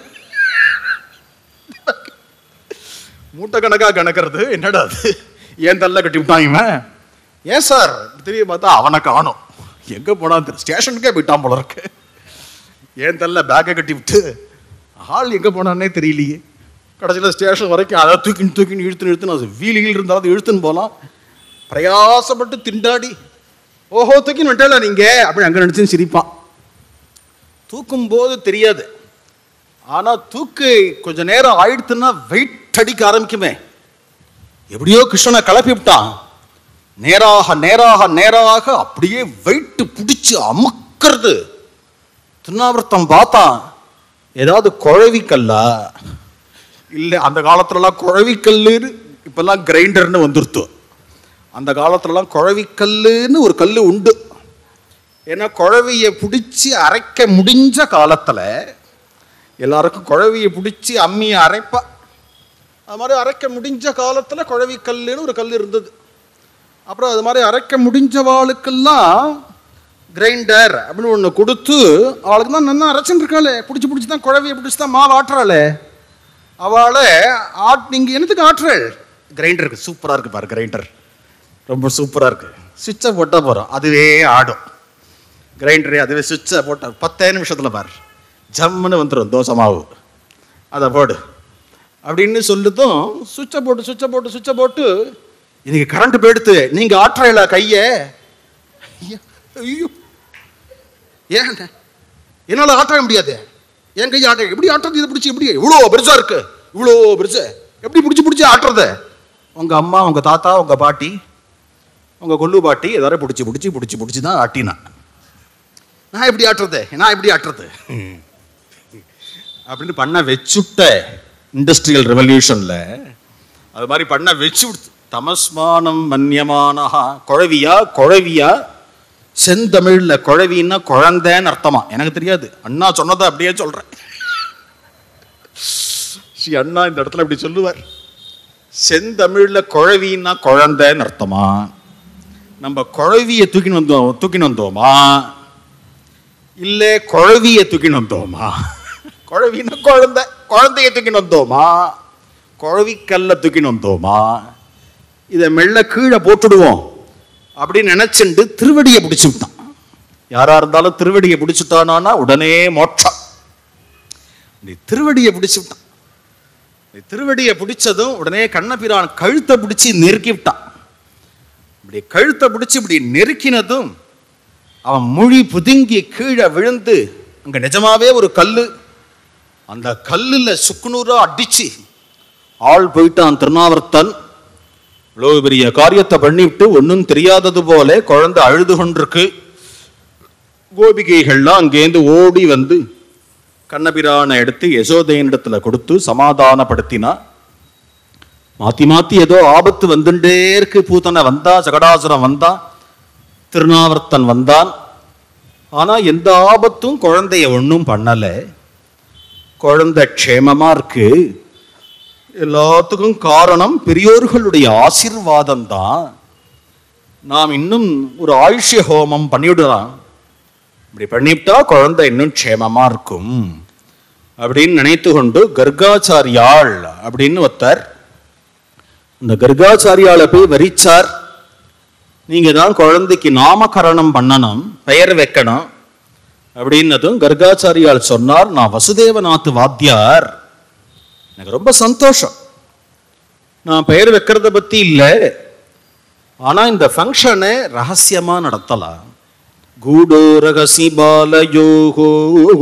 மூட்டை கணக்கா கணக்கிறது என்னடா அது ஏன் தள்ள கட்டி விட்டான் இவன் ஏன் சார் திரும்பி பார்த்தா அவனை காணும் எங்க போனான் தெரியல ஸ்டேஷனுக்கே போயிட்டான் போல இருக்கு ஏன் தள்ள பேக்கை கட்டி விட்டு ஆள் எங்க போனான்னே தெரியலையே கடைசியில் ஸ்டேஷன் வரைக்கும் அதை தூக்கின்னு தூக்கின்னு இழுத்துன்னு இழுத்துன்னு அது வீலிகள் இருந்தாலும் இழுத்துன்னு போகலாம் பிரயாசப்பட்டு திண்டாடி ஓஹோ தூக்கின்னு வந்துட்டல நீங்க அப்படி அங்கே நினச்சின்னு சிரிப்பான் தூக்கும்போது தெரியாது ஆனா தூக்கு கொஞ்ச நேரம் ஆயிடுத்துன்னா வெயிட் அடிக்க ஆரம்பிக்குமே எப்படியோ கிருஷ்ணனை கிளப்பி விட்டான் நேராக நேராக நேராக அப்படியே வெயிட் பிடிச்சு அமுக்கிறது திருநாவர்த்தம் பார்த்தான் ஏதாவது குழவி கல்லா இல்லை அந்த காலத்துலலாம் குழவி கல்லுன்னு இப்பெல்லாம் கிரைண்டர்னு வந்துருத்து அந்த காலத்துலலாம் குழவி கல்லுன்னு ஒரு கல் உண்டு ஏன்னா குழவியை பிடிச்சி அரைக்க முடிஞ்ச காலத்தில் எல்லாருக்கும் குழவியை பிடிச்சி அம்மியை அரைப்பா அது மாதிரி அரைக்க முடிஞ்ச காலத்தில் குழவி கல்லுன்னு ஒரு கல் இருந்தது அப்புறம் அது மாதிரி அரைக்க முடிஞ்சவாளுக்கெல்லாம் கிரைண்டர் அப்படின்னு ஒன்று கொடுத்து அவளுக்கு தான் நல்லா அரைச்சுன்னு இருக்காளே பிடிச்சி பிடிச்சி தான் குழவியை பிடிச்சி தான் மாவு ஆட்டுறாளே அவளை ஆட் நீங்கள் என்னத்துக்கு ஆட்டுறாள் கிரைண்டருக்கு சூப்பராக இருக்கு பாரு கிரைண்டர் ரொம்ப சூப்பராக இருக்கு சுவிட்சை போட்டால் போகிறோம் அதுவே ஆடும் கிரைண்டரே அதுவே சுவிட்சை போட்டால் பத்தே நிமிஷத்தில் பாரு ஜம்முன்னு வந்துடும் தோசை மாவு அதை போடு அப்படின்னு சொல்லுதும் சுவிட்சை போட்டு சுவிட்சை போட்டு சுவிட்சை போட்டு இன்னைக்கு கரண்ட் போயிடுத்து நீங்க ஆட்டுறீங்களா கைய ஐயோ ஏன் என்னால் ஆட்ட முடியாது என் கையை ஆட்ட எப்படி ஆட்டுறது இதை பிடிச்சி எப்படி இவ்வளோ பெருசா இருக்கு இவ்வளோ பெருசு எப்படி பிடிச்சி பிடிச்சி ஆட்டுறது உங்க அம்மா உங்க தாத்தா உங்க பாட்டி உங்க கொள்ளு பாட்டி எதாரும் பிடிச்சி பிடிச்சி பிடிச்சி பிடிச்சி தான் ஆட்டினான் நான் எப்படி ஆட்டுறது நான் எப்படி ஆட்டுறது அப்படின்னு பண்ண வச்சுட்ட இண்டஸ்ட்ரியல் ரெவல்யூஷன்ல அது மாதிரி பண்ண வச்சு விடுத்து தமஸ்மானம் மன்யமானஹா குழவியா குழவியா செந்தமிழ்ல குழவின்னா குழந்தைன்னு அர்த்தமா எனக்கு தெரியாது அண்ணா சொன்னதை அப்படியே சொல்றேன் ஸ்ரீ அண்ணா இந்த இடத்துல இப்படி சொல்லுவார் செந்தமிழ்ல குழவின்னா குழந்தைன்னு அர்த்தமா நம்ம குழவியை தூக்கின்னு வந்தோம் தூக்கின்னு வந்தோமா இல்லை குழவியை தூக்கின்னு வந்தோமா குழவின்னா குழந்தை குழந்தைய தூக்கின்னு வந்தோமா குழவிக்கல்ல தூக்கின்னு வந்தோமா இதை மெல்ல கீழே போட்டுடுவோம் அப்படின்னு நினைச்சுண்டு திருவடியை பிடிச்சு விட்டான் யாரா இருந்தாலும் திருவடியை பிடிச்சுட்டானா உடனே மோட்சம் நீ திருவடியை பிடிச்சு விட்டான் நீ திருவடியை பிடிச்சதும் உடனே கண்ணபிரான் கழுத்தை பிடிச்சி நெருக்கி விட்டான் இப்படி கழுத்தை பிடிச்சி இப்படி நெருக்கினதும் அவன் மொழி புதுங்கி கீழே விழுந்து அங்க நிஜமாவே ஒரு கல்லு அந்த கல்லுல சுக்குநூறா அடிச்சு ஆள் போயிட்டான் திருநாவர்த்தன் இவ்வளோ பெரிய காரியத்தை பண்ணிவிட்டு ஒன்றும் தெரியாதது போல குழந்தை அழுது கொண்டிருக்கு கோபிகைகள்லாம் அங்கேருந்து ஓடி வந்து கண்ணபிரானை எடுத்து யசோதையனிடத்துல கொடுத்து சமாதானப்படுத்தினா மாத்தி மாத்தி ஏதோ ஆபத்து வந்துட்டே இருக்கு பூத்தனை வந்தா சகடாசுரம் வந்தா திருநாவர்த்தன் வந்தான் ஆனா எந்த ஆபத்தும் குழந்தைய ஒன்றும் பண்ணல குழந்தை க்ஷேமமா இருக்கு எல்லாத்துக்கும் காரணம் பெரியோர்களுடைய ஆசிர்வாதம் தான் நாம் இன்னும் ஒரு ஆயுஷ்ய ஹோமம் பண்ணிவிடலாம் இப்படி பண்ணிவிட்டா குழந்தை இன்னும் க்ஷேமமா இருக்கும் அப்படின்னு நினைத்து கொண்டு கர்காச்சாரியாள் அப்படின்னு ஒருத்தர் இந்த கர்காச்சாரியாளை போய் வரிச்சார் நீங்க தான் குழந்தைக்கு நாமகரணம் பண்ணணும் பெயர் வைக்கணும் அப்படின்னதும் கர்காச்சாரியால் சொன்னார் நான் வசுதேவநாத் வாத்தியார் எனக்கு ரொம்ப சந்தோஷம் நான் பெயர் வைக்கிறத பத்தி இல்லை ஆனா இந்த ஃபங்க்ஷனை ரகசியமா நடத்தலாம் கூடோ ரகசி பாலயோகோ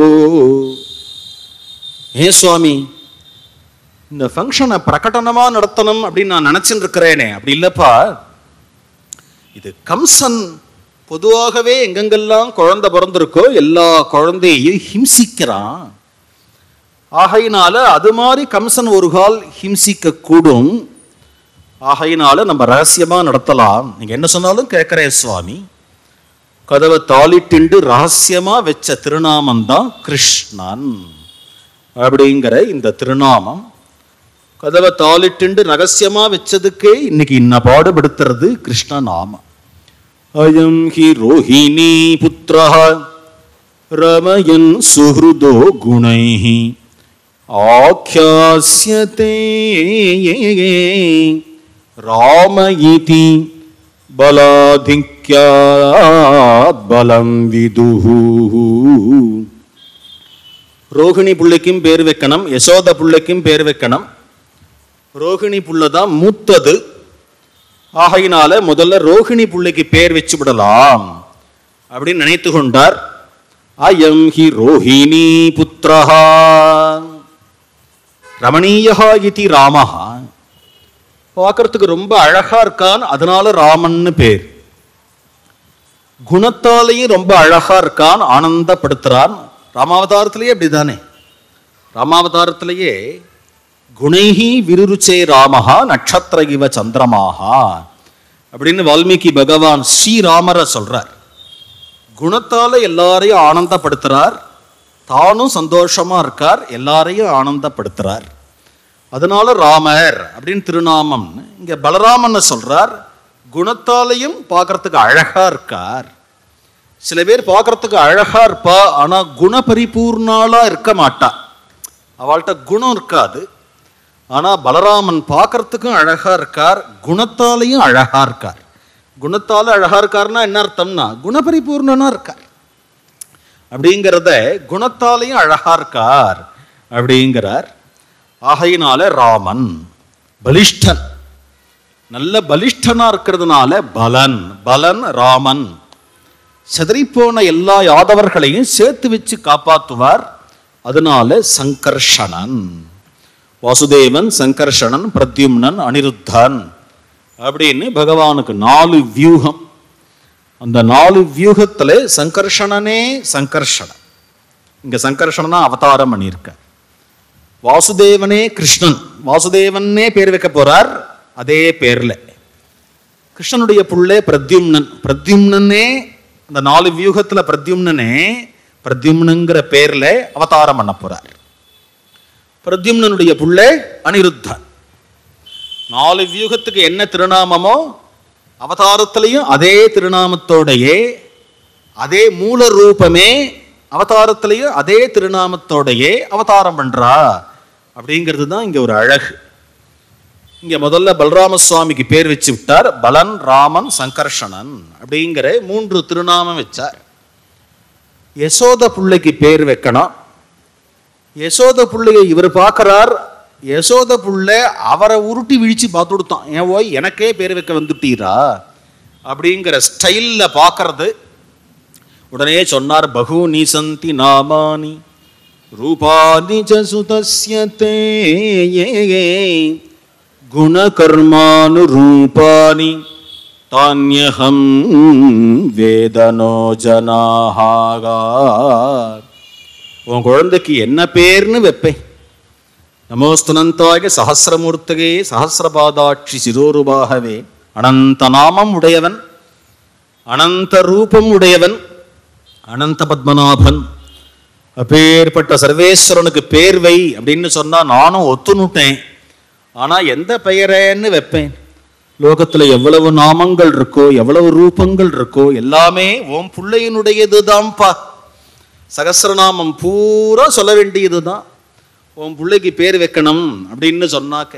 ஏன் சுவாமி இந்த ஃபங்க்ஷனை பிரகடனமா நடத்தணும் அப்படின்னு நான் நினைச்சுட்டு இருக்கிறேனே அப்படி இல்லப்பா இது கம்சன் பொதுவாகவே எங்கெங்கெல்லாம் குழந்தை பிறந்திருக்கோ எல்லா குழந்தையையும் ஹிம்சிக்கிறான் ஆகையினால அது மாதிரி கம்சன் ஒரு கால் ஹிம்சிக்க கூடும் ஆகையினால நம்ம ரகசியமா நடத்தலாம் நீங்க என்ன சொன்னாலும் கேட்கிறேன் சுவாமி கதவை தாளிட்டிண்டு ரகசியமா வச்ச திருநாமம் தான் கிருஷ்ணன் அப்படிங்கிற இந்த திருநாமம் கதவை தாளிட்டுண்டு ரகசியமா வச்சதுக்கே இன்னைக்கு இன்ன பாடுபடுத்துறது கிருஷ்ணநாமம் அயம் ஹி ரோஹிணி புத்திரா ரமயன் சுஹൃதோ குணைः ஆख्यास्यते ராம இதி பலாதிக்யாத் பலம் விதுஹு ரோகிணி புள்ளைக்கும் பேர் வைக்கணும் யசோத புள்ளைக்கும் பேர் வைக்கணும் ரோகிணி புள்ள தான் மூத்தது ஆகையினால முதல்ல ரோகிணி புள்ளைக்கு பேர் வச்சு விடலாம் அப்படின்னு நினைத்து கொண்டார் அயம் ஹி ரோஹிணி புத்திரஹா ரமணீயா இதி ராமஹா பார்க்கறதுக்கு ரொம்ப அழகா இருக்கான் அதனால ராமன்னு பேர் குணத்தாலையும் ரொம்ப அழகா இருக்கான் ஆனந்தப்படுத்துறான் ராமாவதாரத்திலேயே அப்படிதானே ராமாவதாரத்திலேயே குணைஹி விருருச்சே ராமஹா நட்சத்திர இவ சந்திரமாகா அப்படின்னு வால்மீகி பகவான் ஸ்ரீராமரை சொல்றார் குணத்தால எல்லாரையும் ஆனந்தப்படுத்துறார் தானும் சந்தோஷமா இருக்கார் எல்லாரையும் ஆனந்தப்படுத்துறார் அதனால ராமர் அப்படின்னு திருநாமம் இங்க பலராமன் சொல்றார் குணத்தாலையும் பார்க்கறதுக்கு அழகா இருக்கார் சில பேர் பார்க்கறதுக்கு அழகா இருப்பா ஆனா குணபரிபூர்ணாலா இருக்க மாட்டா அவள்கிட்ட குணம் இருக்காது ஆனா பலராமன் பார்க்கறதுக்கும் அழகா இருக்கார் குணத்தாலையும் அழகா இருக்கார் குணத்தால அழகா இருக்காருன்னா என்ன அர்த்தம்னா குணபரிபூர்ணனா இருக்கார் அப்படிங்கிறத குணத்தாலையும் அழகா இருக்கார் அப்படிங்கிறார் ஆகையினால ராமன் பலிஷ்டன் நல்ல பலிஷ்டனா இருக்கிறதுனால பலன் பலன் ராமன் செதறிப்போன எல்லா யாதவர்களையும் சேர்த்து வச்சு காப்பாற்றுவார் அதனால சங்கர்ஷணன் வாசுதேவன் சங்கர்ஷணன் பிரத்யும்னன் அனிருத்தன் அப்படின்னு பகவானுக்கு நாலு வியூகம் அந்த நாலு வியூகத்துல சங்கர்ஷணனே சங்கர்ஷணன் இங்க சங்கர்ஷணனா அவதாரம் பண்ணியிருக்க வாசுதேவனே கிருஷ்ணன் வாசுதேவனே பேர் வைக்க போறார் அதே பேர்ல கிருஷ்ணனுடைய புள்ளே பிரத்யும்னன் பிரத்யும்னனே அந்த நாலு வியூகத்துல பிரத்யும்னனே பிரத்யும்னங்கிற பேர்ல அவதாரம் பண்ண போறார் பிரத்யும்னனுடைய புள்ளே அனிருத்தன் நாலு வியூகத்துக்கு என்ன திருநாமமோ அவதாரத்திலையும் அதே திருநாமத்தோடையே அதே மூல ரூபமே அவதாரத்திலையும் அதே திருநாமத்தோடையே அவதாரம் பண்றா அப்படிங்கிறது தான் இங்க ஒரு அழகு இங்க முதல்ல பலராம சுவாமிக்கு பேர் வச்சு விட்டார் பலன் ராமன் சங்கர்ஷணன் அப்படிங்கிற மூன்று திருநாமம் வச்சார் யசோத பிள்ளைக்கு பேர் வைக்கணும் யசோத பிள்ளைய இவர் பார்க்கறார் யசோத புள்ள அவரை உருட்டி விழிச்சு பார்த்து கொடுத்தான் ஏன் ஓய் எனக்கே பேர் வைக்க வந்துட்டீரா அப்படிங்கிற ஸ்டைல்ல பார்க்கறது உடனே சொன்னார் பகு நீசந்தி நாமானி ரூபானி ச சுதஸ்ய தே குணகர்மானு ரூபானி தானியகம் வேதனோ ஜனாஹாகா உன் குழந்தைக்கு என்ன பேர்னு வைப்பேன் நமோஸ்துனந்தாய சஹசிரமூர்த்தகே சஹசிரபாதாட்சி சிரோருபாகவே அனந்த நாமம் உடையவன் அனந்த ரூபம் உடையவன் அனந்த பத்மநாபன் அப்பேற்பட்ட சர்வேஸ்வரனுக்கு பேர் வை அப்படின்னு சொன்னா நானும் ஒத்துணுட்டேன் ஆனா எந்த பெயரேன்னு வைப்பேன் லோகத்துல எவ்வளவு நாமங்கள் இருக்கோ எவ்வளவு ரூபங்கள் இருக்கோ எல்லாமே உன் பிள்ளையினுடையது தான்ப்பா சகசிரநாமம் பூரா சொல்ல வேண்டியதுதான் உன் பிள்ளைக்கு பேர் வைக்கணும் அப்படின்னு சொன்னாக்க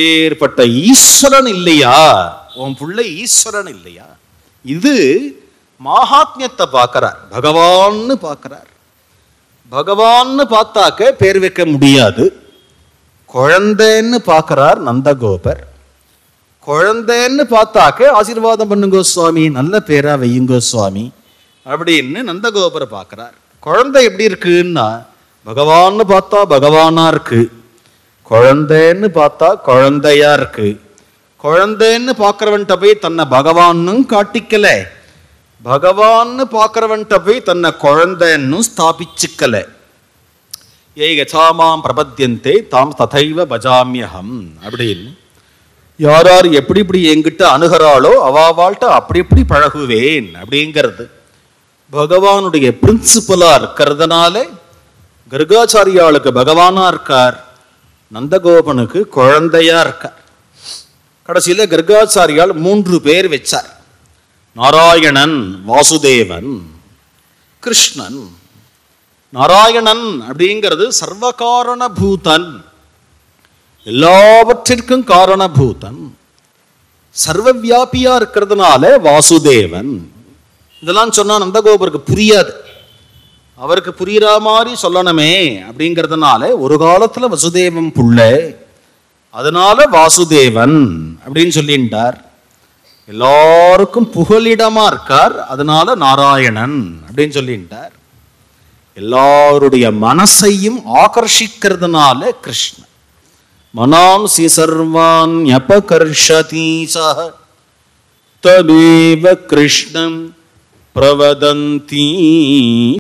அப்பேற்பட்ட ஈஸ்வரன் இல்லையா உன் பிள்ளை ஈஸ்வரன் இல்லையா இது மாஹாத்மியத்தை பார்க்கறார் பகவான்னு பார்க்கறார் பகவான்னு பார்த்தாக்க பேர் வைக்க முடியாது குழந்தைன்னு பார்க்கறார் நந்தகோபர் குழந்தைன்னு பார்த்தாக்க ஆசீர்வாதம் பண்ணுங்கோ சுவாமி நல்ல பேரா வையுங்கோ சுவாமி அப்படின்னு நந்தகோபரை பார்க்கறார் குழந்தை எப்படி இருக்குன்னா பகவான்னு பார்த்தா பகவானா இருக்கு குழந்தைன்னு பார்த்தா குழந்தையா இருக்கு குழந்தைன்னு பார்க்கறவன்ட்ட போய் தன்னை பகவான்னும் காட்டிக்கல பகவான்னு பார்க்கறவன்ட்ட போய் தன்னை குழந்தைன்னு ஸ்தாபிச்சுக்கல ஏ யசாமாம் பிரபத்தியந்தே தாம் ததைவ பஜாமியகம் அப்படின்னு யார் யார் எப்படி இப்படி என்கிட்ட அணுகிறாளோ அவாவாள்கிட்ட அப்படி இப்படி பழகுவேன் அப்படிங்கிறது பகவானுடைய பிரின்சிபலா இருக்கிறதுனால கர்காச்சாரியாளுக்கு பகவானா இருக்கார் நந்தகோபனுக்கு குழந்தையா இருக்கார் கடைசியில கர்காச்சாரியால் மூன்று பேர் வச்சார் நாராயணன் வாசுதேவன் கிருஷ்ணன் நாராயணன் அப்படிங்கிறது சர்வகாரண பூதன் எல்லாவற்றிற்கும் காரணபூதன் சர்வவியாபியா இருக்கிறதுனால வாசுதேவன் இதெல்லாம் சொன்னா நந்தகோபருக்கு புரியாது அவருக்கு புரியுற மாதிரி சொல்லணுமே அப்படிங்கிறதுனால ஒரு காலத்துல வசுதேவன் புள்ள அதனால வாசுதேவன் அப்படின்னு சொல்லிட்டார் எல்லாருக்கும் புகலிடமா இருக்கார் அதனால நாராயணன் அப்படின்னு சொல்லிட்டார் எல்லாருடைய மனசையும் ஆகர்ஷிக்கிறதுனால கிருஷ்ணன் மனாம்சி சர்வான் யபகர்ஷதி சஹ தமேவ கிருஷ்ணம் பிரவதந்தி